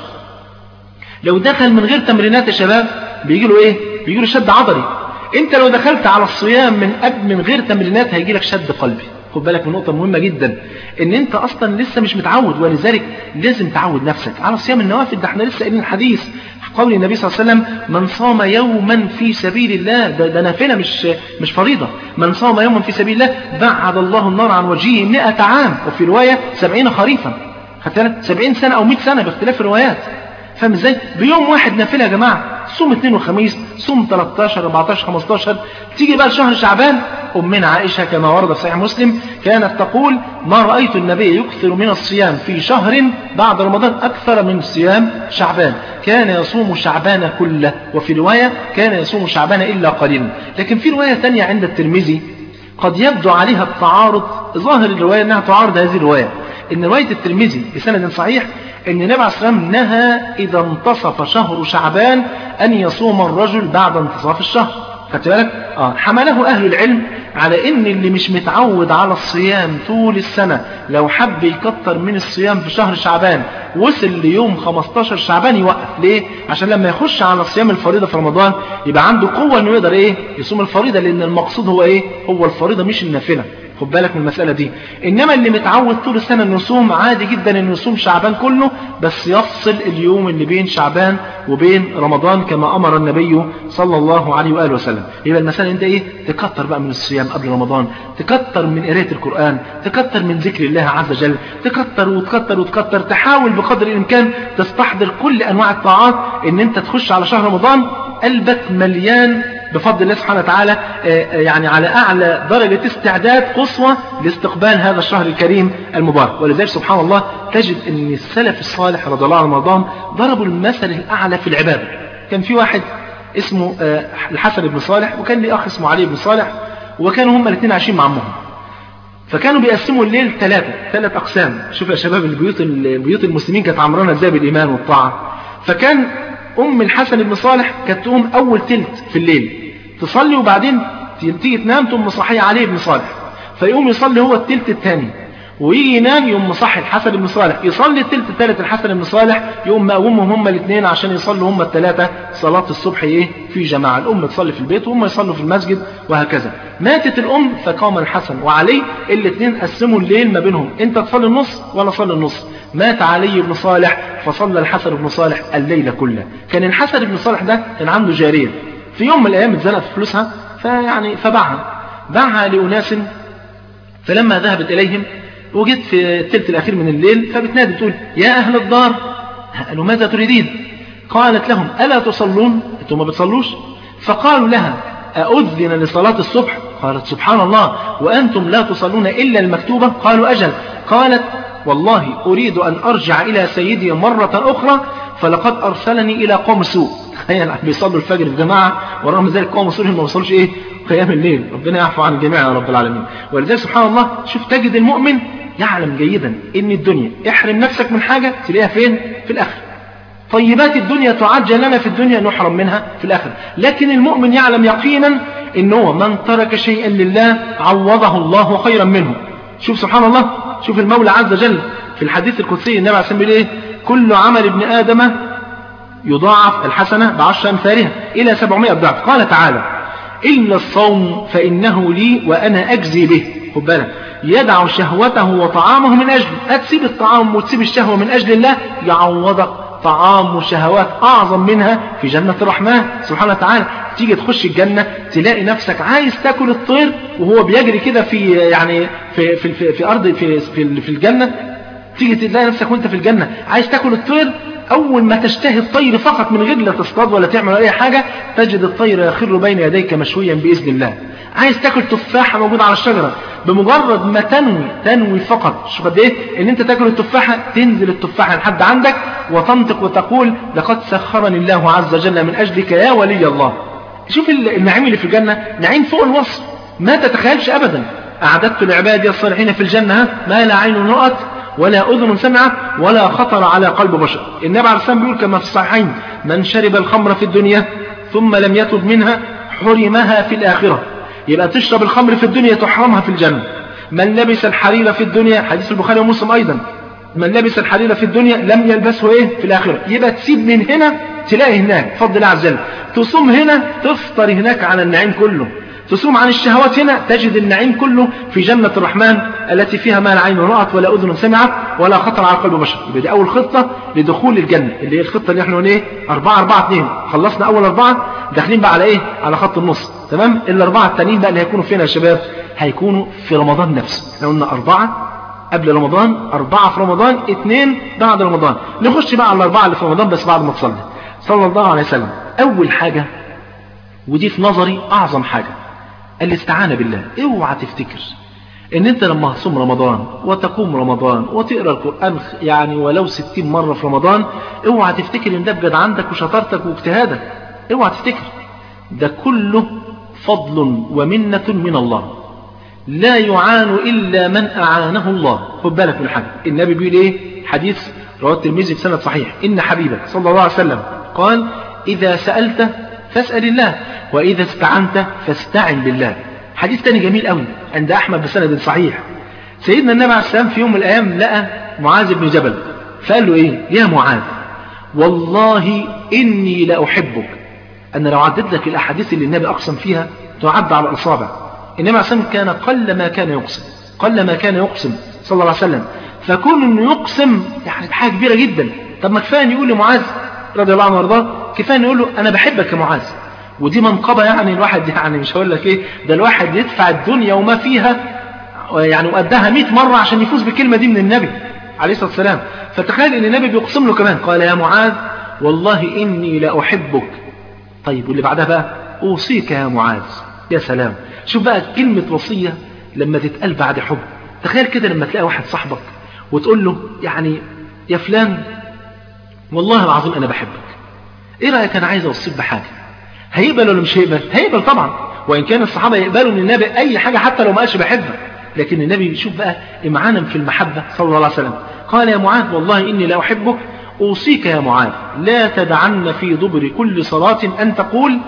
لو دخل من غير تمرينات يا شباب بيجي له ايه بيجي له شد عضلي انت لو دخلت على الصيام من قبل من غير تمرينات هيجي لك شد قلبي خد بالك من نقطة مهمة جدا ان انت اصلا لسه مش متعود ولذلك لازم تعود نفسك على صيام النوافل ده احنا لسه قايلين الحديث قول النبي صلى الله عليه وسلم من صام يوما في سبيل الله ده, ده نافلة مش مش فريضة من صام يوما في سبيل الله بعد الله النار عن وجهه 100 عام وفي رواية 70 خريفا خدت 70 سنة او 100 سنة باختلاف الروايات فاهم ازاي بيوم واحد نافله يا جماعه صوم اثنين وخميس صوم 13 14 15 تيجي بقى شهر شعبان امنا عائشه كما ورد في صحيح مسلم كانت تقول ما رايت النبي يكثر من الصيام في شهر بعد رمضان اكثر من صيام شعبان كان يصوم شعبان كله وفي روايه كان يصوم شعبان الا قليلا لكن في روايه ثانيه عند الترمذي قد يبدو عليها التعارض ظاهر الرواية أنها تعارض هذه الرواية إن رواية الترمذي بسند صحيح أن النبي عليه الصلاة والسلام نهى إذا انتصف شهر شعبان أن يصوم الرجل بعد انتصاف الشهر خدت بالك؟ آه حمله أهل العلم على إن اللي مش متعود على الصيام طول السنة لو حب يكتر من الصيام في شهر شعبان وصل ليوم 15 شعبان يوقف ليه؟ عشان لما يخش على الصيام الفريضة في رمضان يبقى عنده قوة إنه يقدر إيه؟ يصوم الفريضة لأن المقصود هو إيه؟ هو الفريضة مش النافلة خد بالك من المسألة دي إنما اللي متعود طول السنة إنه يصوم عادي جدا إنه يصوم شعبان كله بس يفصل اليوم اللي بين شعبان وبين رمضان كما أمر النبي صلى الله عليه وآله وسلم يبقى المسألة أنت إيه تكتر بقى من الصيام قبل رمضان تكتر من قراءة القرآن تكتر من ذكر الله عز وجل تكتر وتكتر وتكتر تحاول بقدر الإمكان تستحضر كل أنواع الطاعات إن أنت تخش على شهر رمضان قلبك مليان بفضل الله سبحانه وتعالى يعني على أعلى درجة استعداد قصوى لاستقبال هذا الشهر الكريم المبارك ولذلك سبحان الله تجد أن السلف الصالح رضي الله عنه رمضان ضربوا المثل الأعلى في العبادة كان في واحد اسمه الحسن بن صالح وكان لي أخ اسمه علي بن صالح وكانوا هما الاثنين عايشين مع عمهم فكانوا بيقسموا الليل ثلاثة ثلاث أقسام شوف يا شباب البيوت البيوت المسلمين كانت عمرانة ازاي بالإيمان والطاعة فكان أم الحسن بن صالح كانت تقوم أول تلت في الليل تصلي وبعدين تيجي تنام تقوم مصحية علي بن صالح فيقوم يصلي هو التلت الثاني ويجي ينام يقوم مصحي الحسن بن صالح يصلي التلت الثالث الحسن بن صالح يقوم مقومهم هما الاثنين عشان يصلوا هما الثلاثة صلاة الصبح ايه في جماعة الأم تصلي في البيت وهم يصلوا في المسجد وهكذا ماتت الأم فقام الحسن وعلي الاثنين قسموا الليل ما بينهم انت تصلي النص ولا صلي النص مات علي بن صالح فصلى الحسن بن صالح الليل كله كان الحسن بن صالح ده كان عنده جارية في يوم من الأيام اتزنقت في فلوسها فيعني فباعها باعها لأناس فلما ذهبت إليهم وجدت في الثلث الأخير من الليل فبتنادي بتقول يا أهل الدار قالوا ماذا تريدين قالت لهم ألا تصلون أنتم ما بتصلوش فقالوا لها أؤذن لصلاة الصبح قالت سبحان الله وأنتم لا تصلون إلا المكتوبة قالوا أجل قالت والله أريد أن أرجع إلى سيدي مرة أخرى فلقد أرسلني إلى قوم سوء تخيل بيصلوا الفجر في جماعة ورغم ذلك قوم سوء ما وصلوش إيه قيام الليل ربنا يعفو عن الجميع يا رب العالمين ولذلك سبحان الله شوف تجد المؤمن يعلم جيدا ان الدنيا احرم نفسك من حاجة تلاقيها فين في الاخر طيبات الدنيا تعجل لنا في الدنيا نحرم منها في الاخر لكن المؤمن يعلم يقينا ان هو من ترك شيئا لله عوضه الله خيرا منه شوف سبحان الله شوف المولى عز وجل في الحديث القدسي النبي عليه الصلاه والسلام ايه كل عمل ابن ادم يضاعف الحسنه بعشر امثالها الى 700 ضعف قال تعالى الا الصوم فانه لي وانا اجزي به خد بالك يدع شهوته وطعامه من أجل هتسيب الطعام وتسيب الشهوة من أجل الله يعوضك طعام وشهوات أعظم منها في جنة الرحمن سبحانه وتعالى تيجي تخش الجنة تلاقي نفسك عايز تاكل الطير وهو بيجري كده في يعني في في في, في أرض في في, في الجنة تيجي تلاقي نفسك وانت في الجنة عايز تاكل الطير أول ما تشتهي الطير فقط من غير لا تصطاد ولا تعمل أي حاجة تجد الطير يخر بين يديك مشويا بإذن الله عايز تاكل تفاحة موجودة على الشجرة بمجرد ما تنوي تنوي فقط شوف قد ايه ان انت تاكل التفاحة تنزل التفاحة لحد عندك وتنطق وتقول لقد سخرني الله عز وجل من اجلك يا ولي الله شوف النعيم اللي في الجنة نعيم فوق الوصف ما تتخيلش ابدا اعددت لعبادي الصالحين في الجنة ما لا عين رأت ولا أذن سمعت ولا خطر على قلب بشر النبي عليه الصلاة بيقول كما في الصحيحين من شرب الخمر في الدنيا ثم لم يتب منها حرمها في الآخرة يبقى تشرب الخمر في الدنيا تحرمها في الجنة من لبس الحرير في الدنيا حديث البخاري ومسلم أيضا من لبس الحرير في الدنيا لم يلبسه إيه في الآخرة يبقى تسيب من هنا تلاقي هناك فضل الله عز وجل تصوم هنا تفطر هناك على النعيم كله تصوم عن الشهوات هنا تجد النعيم كله في جنة الرحمن التي فيها ما لا عين رأت ولا أذن سمعت ولا خطر على قلب بشر يبقى دي أول خطة لدخول الجنة اللي هي الخطة اللي احنا ايه أربعة أربعة اثنين خلصنا أول أربعة داخلين بقى على إيه على خط النص تمام الأربعة التانيين بقى اللي هيكونوا فين يا شباب هيكونوا في رمضان نفسه احنا قلنا أربعة قبل رمضان أربعة في رمضان اثنين بعد رمضان نخش بقى على الأربعة اللي في رمضان بس بعد ما تصلي صلى الله عليه وسلم أول حاجة ودي في نظري أعظم حاجة الاستعانة بالله اوعى تفتكر ان انت لما تصوم رمضان وتقوم رمضان وتقرا القران يعني ولو ستين مره في رمضان اوعى تفتكر ان ده بجد عندك وشطارتك واجتهادك اوعى تفتكر ده كله فضل ومنه من الله لا يعان إلا من أعانه الله خد بالك من حاجة النبي بيقول إيه حديث رواه الترمذي بسند صحيح إن حبيبك صلى الله عليه وسلم قال إذا سألت فاسأل الله وإذا استعنت فاستعن بالله حديث تاني جميل قوي عند أحمد بسند صحيح سيدنا النبي عليه السلام في يوم من الأيام لقى معاذ بن جبل فقال له إيه يا معاذ والله إني لأحبك أنا لو عدت لك الأحاديث اللي النبي أقسم فيها تعد على الأصابع النبي عليه السلام كان قل ما كان يقسم قل ما كان يقسم صلى الله عليه وسلم فكون انه يقسم يعني حاجه كبيره جدا طب ما كفايه يقول لمعاذ رضي الله عنه وارضاه كفايه يقول له انا بحبك يا معاذ ودي منقبه يعني الواحد يعني مش هقول لك ايه ده الواحد يدفع الدنيا وما فيها يعني وقدها 100 مره عشان يفوز بالكلمه دي من النبي عليه الصلاه والسلام فتخيل ان النبي بيقسم له كمان قال يا معاذ والله اني لاحبك طيب واللي بعدها بقى اوصيك يا معاذ يا سلام شوف بقى كلمه وصيه لما تتقال بعد حب تخيل كده لما تلاقي واحد صاحبك وتقول له يعني يا فلان والله العظيم أنا بحبك إيه رأيك أنا عايز أوصيك بحاجة هيقبل ولا مش هيقبل هيقبل طبعا وإن كان الصحابة يقبلوا من النبي أي حاجة حتى لو ما قالش بحبك لكن النبي يشوف بقى إمعانا في المحبة صلى الله عليه وسلم قال يا معاذ والله إني لا أحبك أوصيك يا معاذ لا تدعن في دبر كل صلاة أن تقول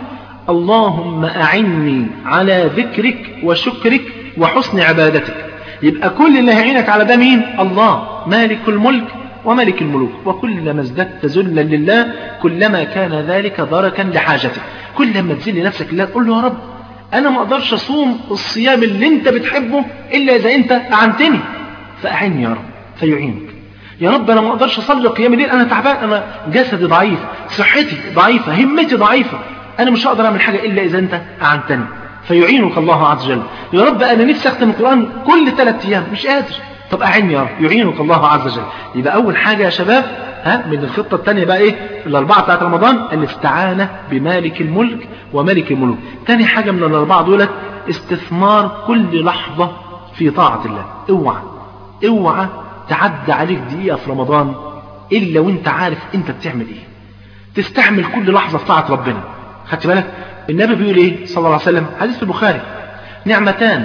اللهم أعني على ذكرك وشكرك وحسن عبادتك يبقى كل اللي هيعينك على ده مين الله مالك الملك وملك الملوك وكلما ازددت ذلا لله كلما كان ذلك دركا لحاجتك كل ما تذل نفسك لله تقول له يا رب انا ما اقدرش اصوم الصيام اللي انت بتحبه الا اذا انت اعنتني فاعني يا رب فيعينك يا رب انا ما اقدرش اصلي قيام الليل انا تعبان انا جسدي ضعيف صحتي ضعيفه همتي ضعيفه انا مش هقدر اعمل حاجه الا اذا انت اعنتني فيعينك الله عز وجل يا رب انا نفسي اختم القران كل ثلاث ايام مش قادر طب اعني يا رب يعينك الله عز وجل يبقى اول حاجه يا شباب ها من الخطه الثانيه بقى ايه الاربعه بتاعت رمضان الاستعانه بمالك الملك وملك الملوك ثاني حاجه من الاربعه دولت استثمار كل لحظه في طاعه الله اوعى اوعى تعدى عليك دقيقه في رمضان الا وانت عارف انت بتعمل ايه تستعمل كل لحظه في طاعه ربنا خدت بالك النبي بيقول ايه صلى الله عليه وسلم حديث في البخاري نعمتان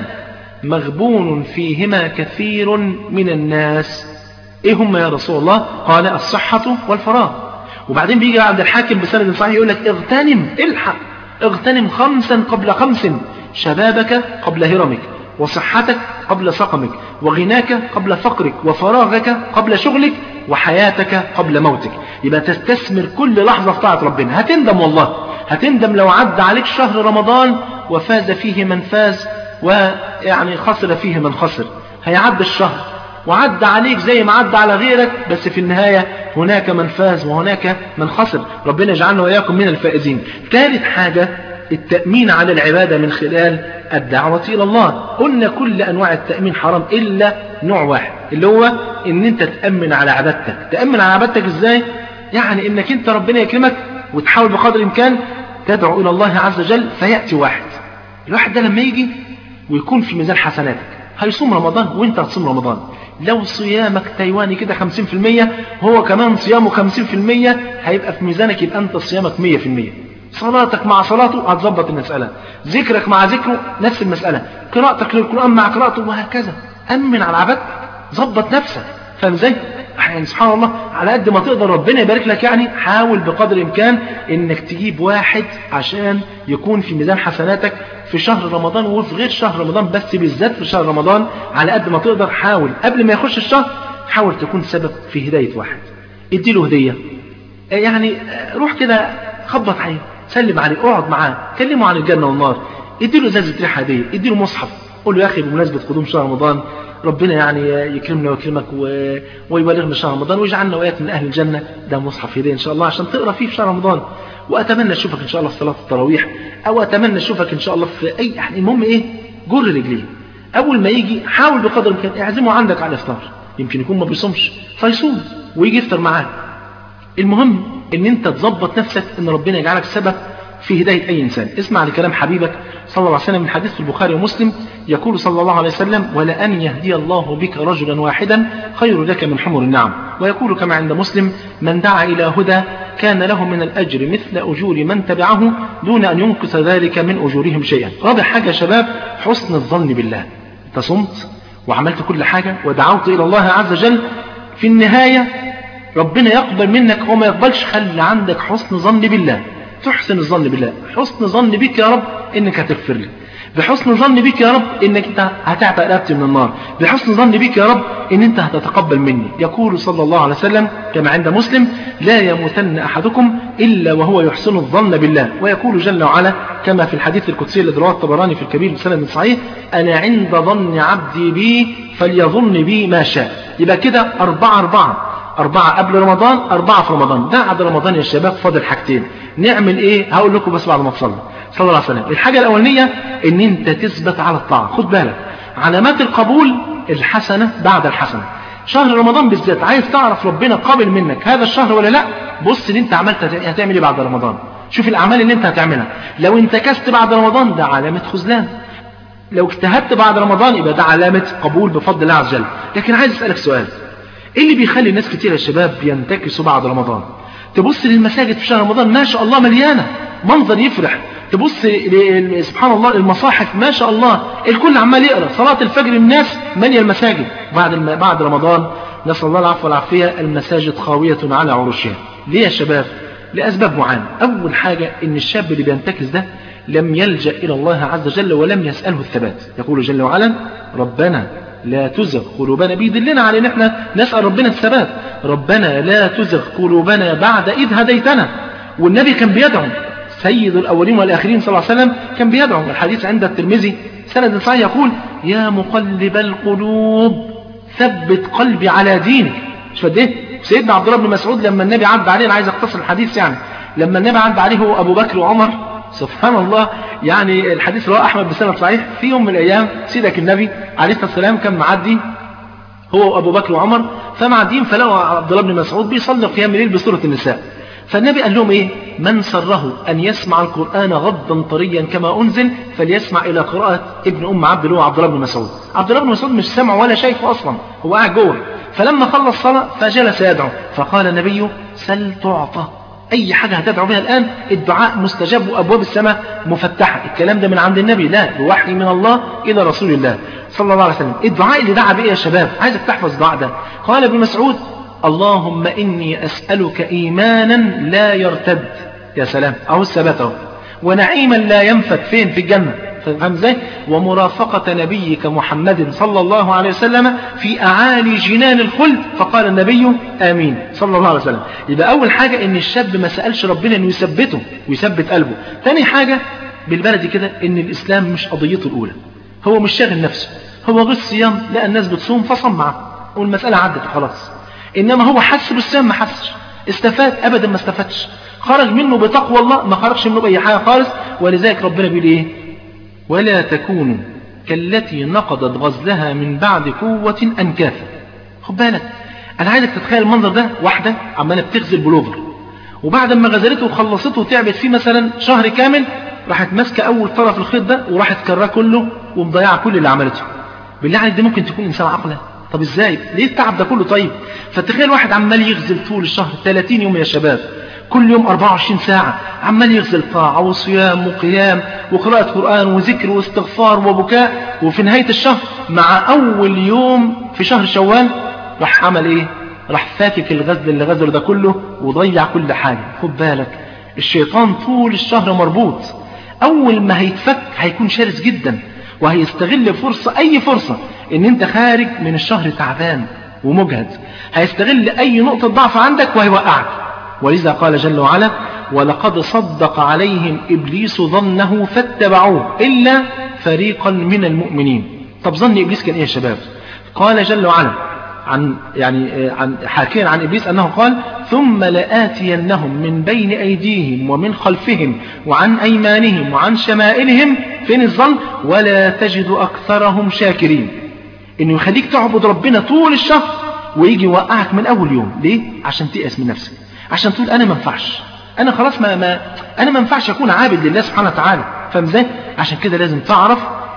مغبون فيهما كثير من الناس ايه هم يا رسول الله قال الصحة والفراغ وبعدين بيجي عند الحاكم بسند صحيح يقول لك اغتنم الحق اغتنم خمسا قبل خمس شبابك قبل هرمك وصحتك قبل سقمك وغناك قبل فقرك وفراغك قبل شغلك وحياتك قبل موتك يبقى تستثمر كل لحظة في طاعة ربنا هتندم والله هتندم لو عدى عليك شهر رمضان وفاز فيه من فاز ويعني خسر فيه من خسر هيعدي الشهر وعدى عليك زي ما عدى على غيرك بس في النهاية هناك من فاز وهناك من خسر ربنا يجعلنا وإياكم من الفائزين ثالث حاجة التأمين على العبادة من خلال الدعوة إلى الله قلنا كل أنواع التأمين حرام إلا نوع واحد اللي هو إن أنت تأمن على عبادتك تأمن على عبادتك إزاي يعني إنك أنت ربنا يكرمك وتحاول بقدر الإمكان تدعو إلى الله عز وجل فيأتي واحد الواحد ده لما يجي ويكون في ميزان حسناتك هيصوم رمضان وانت هتصوم رمضان لو صيامك تايواني كده 50% هو كمان صيامه 50% هيبقى في ميزانك يبقى انت صيامك 100% صلاتك مع صلاته هتظبط المسألة ذكرك مع ذكره نفس المسألة قراءتك للقرآن مع قراءته وهكذا أمن على عبادتك ظبط نفسك فاهم ازاي؟ يعني سبحان الله على قد ما تقدر ربنا يبارك لك يعني حاول بقدر الامكان انك تجيب واحد عشان يكون في ميزان حسناتك في شهر رمضان وفي غير شهر رمضان بس بالذات في شهر رمضان على قد ما تقدر حاول قبل ما يخش الشهر حاول تكون سبب في هداية واحد اديله هدية يعني روح كده خبط عليه سلم عليه اقعد معاه كلمه عن الجنة والنار اديله ازازة ريحة هدية اديله مصحف قول له يا اخي بمناسبة قدوم شهر رمضان ربنا يعني يكرمنا ويكرمك و... ويبلغنا شهر رمضان ويجعلنا وإياك من أهل الجنة ده مصحف هدية إن شاء الله عشان تقرأ فيه في شهر رمضان وأتمنى أشوفك إن شاء الله في صلاة التراويح أو أتمنى أشوفك إن شاء الله في أي يعني المهم إيه جر رجليه أول ما يجي حاول بقدر الإمكان اعزمه عندك على الإفطار يمكن يكون ما بيصومش فيصوم ويجي يفطر معاك المهم إن أنت تظبط نفسك إن ربنا يجعلك سبب في هداية أي إنسان اسمع لكلام حبيبك صلى الله عليه وسلم من حديث في البخاري ومسلم يقول صلى الله عليه وسلم ولأن يهدي الله بك رجلا واحدا خير لك من حمر النعم ويقول كما عند مسلم من دعا إلى هدى كان له من الأجر مثل أجور من تبعه دون أن ينقص ذلك من أجورهم شيئا رابع حاجة يا شباب حسن الظن بالله انت صمت وعملت كل حاجة ودعوت إلى الله عز وجل في النهاية ربنا يقبل منك هو ما يقبلش خلي عندك حسن ظن بالله تحسن الظن بالله حسن ظن بك يا رب انك هتغفر لي بحسن ظن بك يا رب انك انت هتعتق رقبتي من النار بحسن ظن بك يا رب ان انت هتتقبل مني يقول صلى الله عليه وسلم كما عند مسلم لا يموتن احدكم الا وهو يحسن الظن بالله ويقول جل وعلا كما في الحديث القدسي الذي رواه الطبراني في الكبير بسند صحيح انا عند ظن عبدي بي فليظن بي ما شاء يبقى كده أربعة أربعة أربعة قبل رمضان أربعة في رمضان بعد رمضان يا شباب فاضل حاجتين نعمل إيه هقول لكم بس بعد ما تصلي صلى الله عليه وسلم الحاجة الأولانية إن أنت تثبت على الطاعة خد بالك علامات القبول الحسنة بعد الحسنة شهر رمضان بالذات عايز تعرف ربنا قابل منك هذا الشهر ولا لا بص اللي انت عملت هتعمل ايه بعد رمضان شوف الاعمال اللي انت هتعملها لو انتكست بعد رمضان ده علامة خذلان لو اجتهدت بعد رمضان يبقى ده علامة قبول بفضل الله عز وجل لكن عايز اسألك سؤال ايه اللي بيخلي الناس كتير يا شباب ينتكسوا بعد رمضان تبص للمساجد في شهر رمضان ما شاء الله مليانة منظر يفرح تبص ل- سبحان الله المصاحف ما شاء الله الكل عمال يقرا صلاة الفجر الناس مالية المساجد بعد الم... بعد رمضان نسأل الله العفو والعافية المساجد خاوية على عروشها ليه يا شباب لأسباب معينة أول حاجة إن الشاب اللي بينتكس ده لم يلجأ إلى الله عز وجل ولم يسأله الثبات يقول جل وعلا ربنا لا تزغ قلوبنا بيدلنا على ان احنا نسأل ربنا الثبات ربنا لا تزغ قلوبنا بعد إذ هديتنا والنبي كان بيدعو سيد الأولين والآخرين صلى الله عليه وسلم كان بيدعو الحديث عند الترمذي سند صحيح يقول يا مقلب القلوب ثبت قلبي على دينك مش قد ايه سيدنا عبد الله بن مسعود لما النبي عدى عليه انا عايز اختصر الحديث يعني لما النبي عدى عليه هو ابو بكر وعمر سبحان الله يعني الحديث رواه احمد بسند صحيح في يوم من الايام سيدك النبي عليه الصلاه والسلام كان معدي هو وابو بكر وعمر فمعديين فلقوا عبد الله بن مسعود بيصلي قيام الليل بسوره النساء فالنبي قال لهم ايه من سره ان يسمع القران غضا طريا كما انزل فليسمع الى قراءه ابن ام عبد الله عبد الله بن مسعود عبد الله بن مسعود مش سامع ولا شايفه اصلا هو قاعد جوه فلما خلص صلاه فجلس يدعو فقال النبي سل تعطى اي حاجه هتدعو بها الان الدعاء مستجاب وابواب السماء مفتحه الكلام ده من عند النبي لا بوحي من الله الى رسول الله صلى الله عليه وسلم الدعاء اللي دعا بايه يا شباب عايزك تحفظ الدعاء ده قال ابن مسعود اللهم إني أسألك إيمانا لا يرتد يا سلام أهو الثبات أهو ونعيما لا ينفد فين في الجنة فاهم ازاي ومرافقة نبيك محمد صلى الله عليه وسلم في أعالي جنان الخلد فقال النبي آمين صلى الله عليه وسلم يبقى أول حاجة إن الشاب ما سألش ربنا إنه يثبته ويثبت قلبه تاني حاجة بالبلدي كده إن الإسلام مش قضيته الأولى هو مش شاغل نفسه هو غير صيام لا الناس بتصوم فصم معه والمسألة عدت خلاص إنما هو حس بالصيام ما حسش استفاد أبدا ما استفادش خرج منه بتقوى الله ما خرجش منه بأي حاجة خالص ولذلك ربنا بيقول إيه ولا تكونوا كالتي نقضت غزلها من بعد قوة أنكاثا خد بالك أنا عايزك تتخيل المنظر ده واحدة عمالة بتغزل بلوفر وبعد ما غزلته وخلصته وتعبت فيه مثلا شهر كامل راحت ماسكة أول طرف الخيط ده وراحت كراه كله ومضيعة كل اللي عملته بالله عليك دي ممكن تكون إنسان عقله طب ازاي ليه التعب ده كله طيب فتخيل واحد عمال يغزل طول الشهر 30 يوم يا شباب كل يوم 24 ساعة عمال يغزل طاعة وصيام وقيام وقراءة قرآن وذكر واستغفار وبكاء وفي نهاية الشهر مع أول يوم في شهر شوال راح عمل ايه راح فاكك الغزل اللي غزله ده كله وضيع كل حاجة خد بالك الشيطان طول الشهر مربوط أول ما هيتفك هيكون شرس جدا وهيستغل فرصة أي فرصة ان انت خارج من الشهر تعبان ومجهد هيستغل اي نقطة ضعف عندك وهيوقعك ولذا قال جل وعلا ولقد صدق عليهم ابليس ظنه فاتبعوه الا فريقا من المؤمنين طب ظن ابليس كان ايه يا شباب قال جل وعلا عن يعني عن حاكيا عن ابليس انه قال ثم لآتينهم من بين ايديهم ومن خلفهم وعن ايمانهم وعن شمائلهم فين الظن ولا تجد اكثرهم شاكرين انه يخليك تعبد ربنا طول الشهر ويجي يوقعك من اول يوم ليه عشان تيأس من نفسك عشان تقول انا ما ينفعش انا خلاص ما, ما انا ما ينفعش اكون عابد لله سبحانه وتعالى فاهم ازاي عشان كده لازم تعرف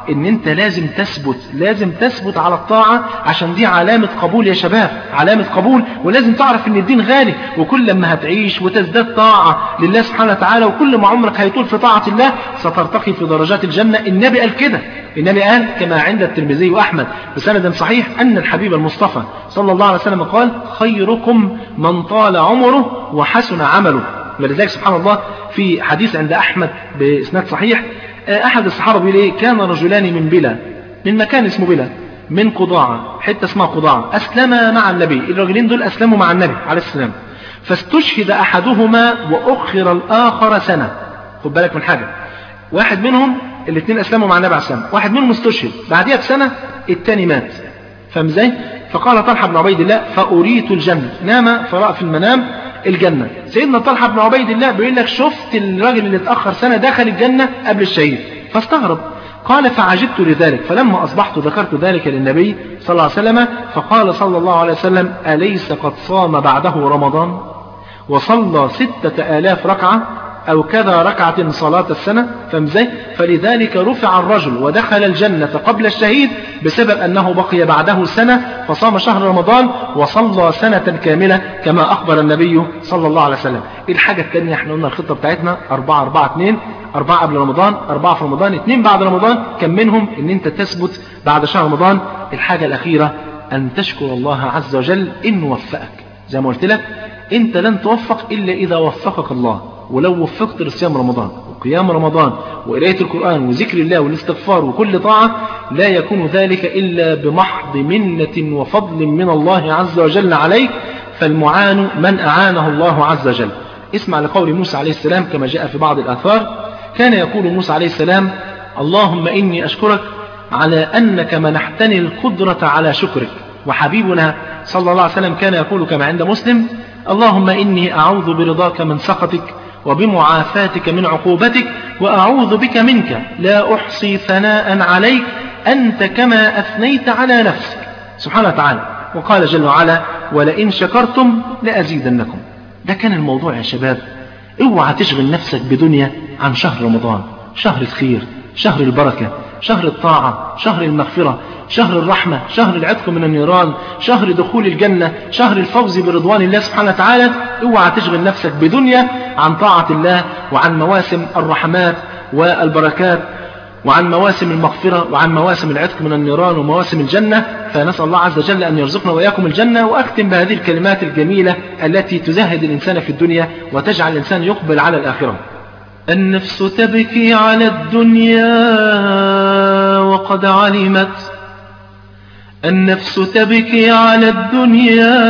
ان انت لازم تثبت لازم تثبت على الطاعة عشان دي علامة قبول يا شباب علامة قبول ولازم تعرف ان الدين غالي وكل ما هتعيش وتزداد طاعة لله سبحانه وتعالى وكل ما عمرك هيطول في طاعة الله سترتقي في درجات الجنة النبي قال كده النبي قال كما عند الترمذي وأحمد بسند صحيح أن الحبيب المصطفى صلى الله عليه وسلم قال خيركم من طال عمره وحسن عمله ولذلك سبحان الله في حديث عند أحمد بإسناد صحيح أحد الصحابة بيقول إيه كان رجلان من بلا من مكان اسمه بلا من قضاعة حتة اسمها قضاعة أسلم مع النبي الرجلين دول أسلموا مع النبي عليه السلام فاستشهد أحدهما وأخر الآخر سنة خد بالك من حاجة واحد منهم الاثنين أسلموا مع النبي عليه السلام واحد منهم استشهد بعديها بسنة الثاني مات فاهم ازاي فقال طلحة بن عبيد الله فأريت الجنة نام فرأى في المنام الجنة سيدنا طلحة بن عبيد الله بيقول لك شفت الراجل اللي اتأخر سنة دخل الجنة قبل الشهيد فاستغرب قال فعجبت لذلك فلما أصبحت ذكرت ذلك للنبي صلى الله عليه وسلم فقال صلى الله عليه وسلم أليس قد صام بعده رمضان وصلى ستة آلاف ركعة أو كذا ركعة صلاة السنة فمزي فلذلك رفع الرجل ودخل الجنة قبل الشهيد بسبب أنه بقي بعده سنة فصام شهر رمضان وصلى سنة كاملة كما أخبر النبي صلى الله عليه وسلم الحاجة الثانية احنا قلنا الخطة بتاعتنا أربعة أربعة اثنين أربعة قبل رمضان أربعة في رمضان اثنين بعد رمضان كم منهم ان انت تثبت بعد شهر رمضان الحاجة الأخيرة أن تشكر الله عز وجل إن وفقك زي ما قلت لك انت لن توفق إلا إذا وفقك الله ولو وفقت لصيام رمضان وقيام رمضان وقراية القرآن وذكر الله والاستغفار وكل طاعة لا يكون ذلك إلا بمحض منة وفضل من الله عز وجل عليك فالمعان من أعانه الله عز وجل اسمع لقول موسى عليه السلام كما جاء في بعض الآثار كان يقول موسى عليه السلام اللهم إني أشكرك على أنك منحتني القدرة على شكرك وحبيبنا صلى الله عليه وسلم كان يقول كما عند مسلم اللهم إني أعوذ برضاك من سخطك وبمعافاتك من عقوبتك وأعوذ بك منك لا أحصي ثناء عليك أنت كما أثنيت على نفسك سبحانه وتعالى وقال جل وعلا ولئن شكرتم لأزيدنكم ده كان الموضوع يا شباب اوعى تشغل نفسك بدنيا عن شهر رمضان شهر الخير شهر البركة شهر الطاعة شهر المغفرة شهر الرحمة شهر العتق من النيران شهر دخول الجنة شهر الفوز برضوان الله سبحانه وتعالى اوعى تشغل نفسك بدنيا عن طاعة الله وعن مواسم الرحمات والبركات وعن مواسم المغفرة وعن مواسم العتق من النيران ومواسم الجنة فنسأل الله عز وجل أن يرزقنا وإياكم الجنة وأختم بهذه الكلمات الجميلة التي تزهد الإنسان في الدنيا وتجعل الإنسان يقبل على الآخرة النفس تبكي على الدنيا وقد علمت النفس تبكي على الدنيا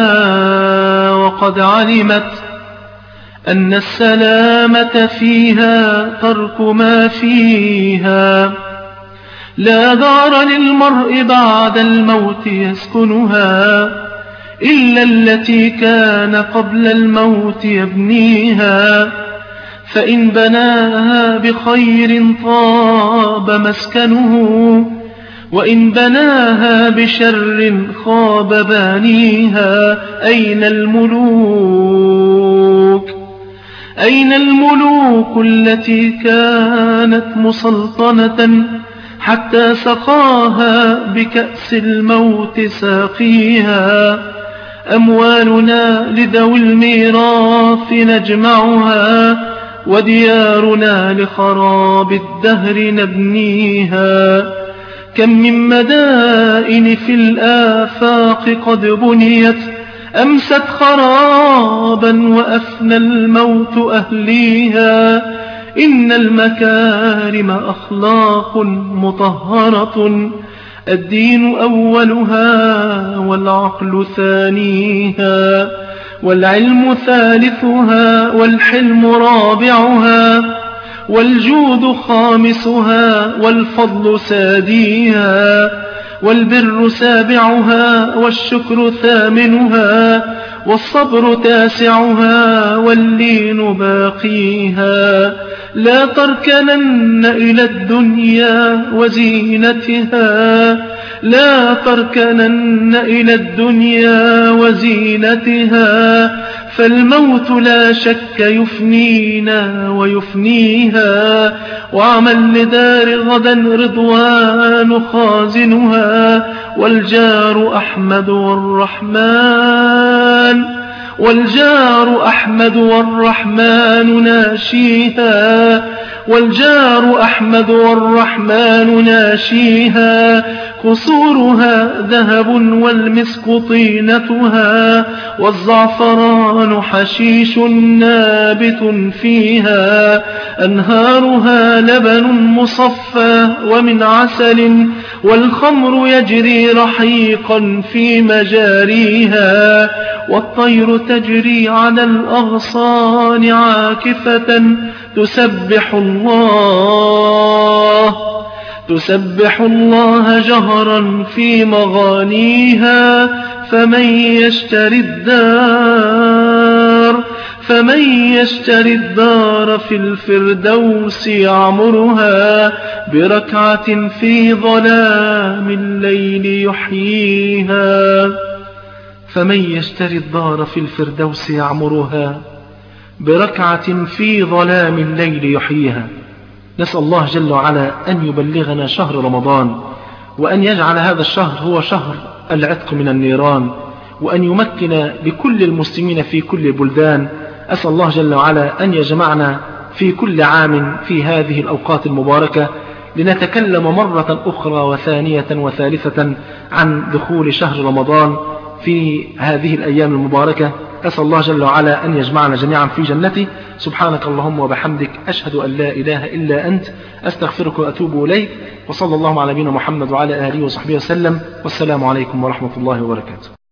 وقد علمت أن السلامة فيها ترك ما فيها لا دار للمرء بعد الموت يسكنها إلا التي كان قبل الموت يبنيها فإن بناها بخير طاب مسكنه وإن بناها بشر خاب بانيها أين الملوك أين الملوك التي كانت مسلطنة حتى سقاها بكأس الموت ساقيها أموالنا لذوي الميراث نجمعها وديارنا لخراب الدهر نبنيها كم من مدائن في الآفاق قد بنيت أمست خرابا وأفنى الموت أهليها إن المكارم أخلاق مطهرة الدين أولها والعقل ثانيها والعلم ثالثها والحلم رابعها والجود خامسها والفضل ساديها والبر سابعها والشكر ثامنها والصبر تاسعها واللين باقيها لا تركنن إلى الدنيا وزينتها لا تركنن إلى الدنيا وزينتها فالموت لا شك يفنينا ويفنيها وعمل لدار غدا رضوان خازنها والجار أحمد والرحمن والجار أحمد والرحمن ناشيها والجار أحمد والرحمن ناشيها قصورها ذهب والمسك طينتها والزعفران حشيش نابت فيها أنهارها لبن مصفى ومن عسل والخمر يجري رحيقا في مجاريها والطير تجري على الأغصان عاكفة تسبح الله تسبح الله جهرا في مغانيها فمن يشتري الدار فمن يشتري الدار في الفردوس يعمرها بركعة في ظلام الليل يحييها فمن يشتري الدار في الفردوس يعمرها بركعة في ظلام الليل يحييها نسأل الله جل وعلا أن يبلغنا شهر رمضان وأن يجعل هذا الشهر هو شهر العتق من النيران وأن يمكن لكل المسلمين في كل البلدان أسأل الله جل وعلا أن يجمعنا في كل عام في هذه الأوقات المباركة لنتكلم مرة أخرى وثانية وثالثة عن دخول شهر رمضان في هذه الأيام المباركة أسأل الله جل وعلا أن يجمعنا جميعا في جنته سبحانك اللهم وبحمدك أشهد أن لا إله إلا أنت أستغفرك وأتوب إليك وصلى الله على نبينا محمد وعلى آله وصحبه وسلم والسلام عليكم ورحمة الله وبركاته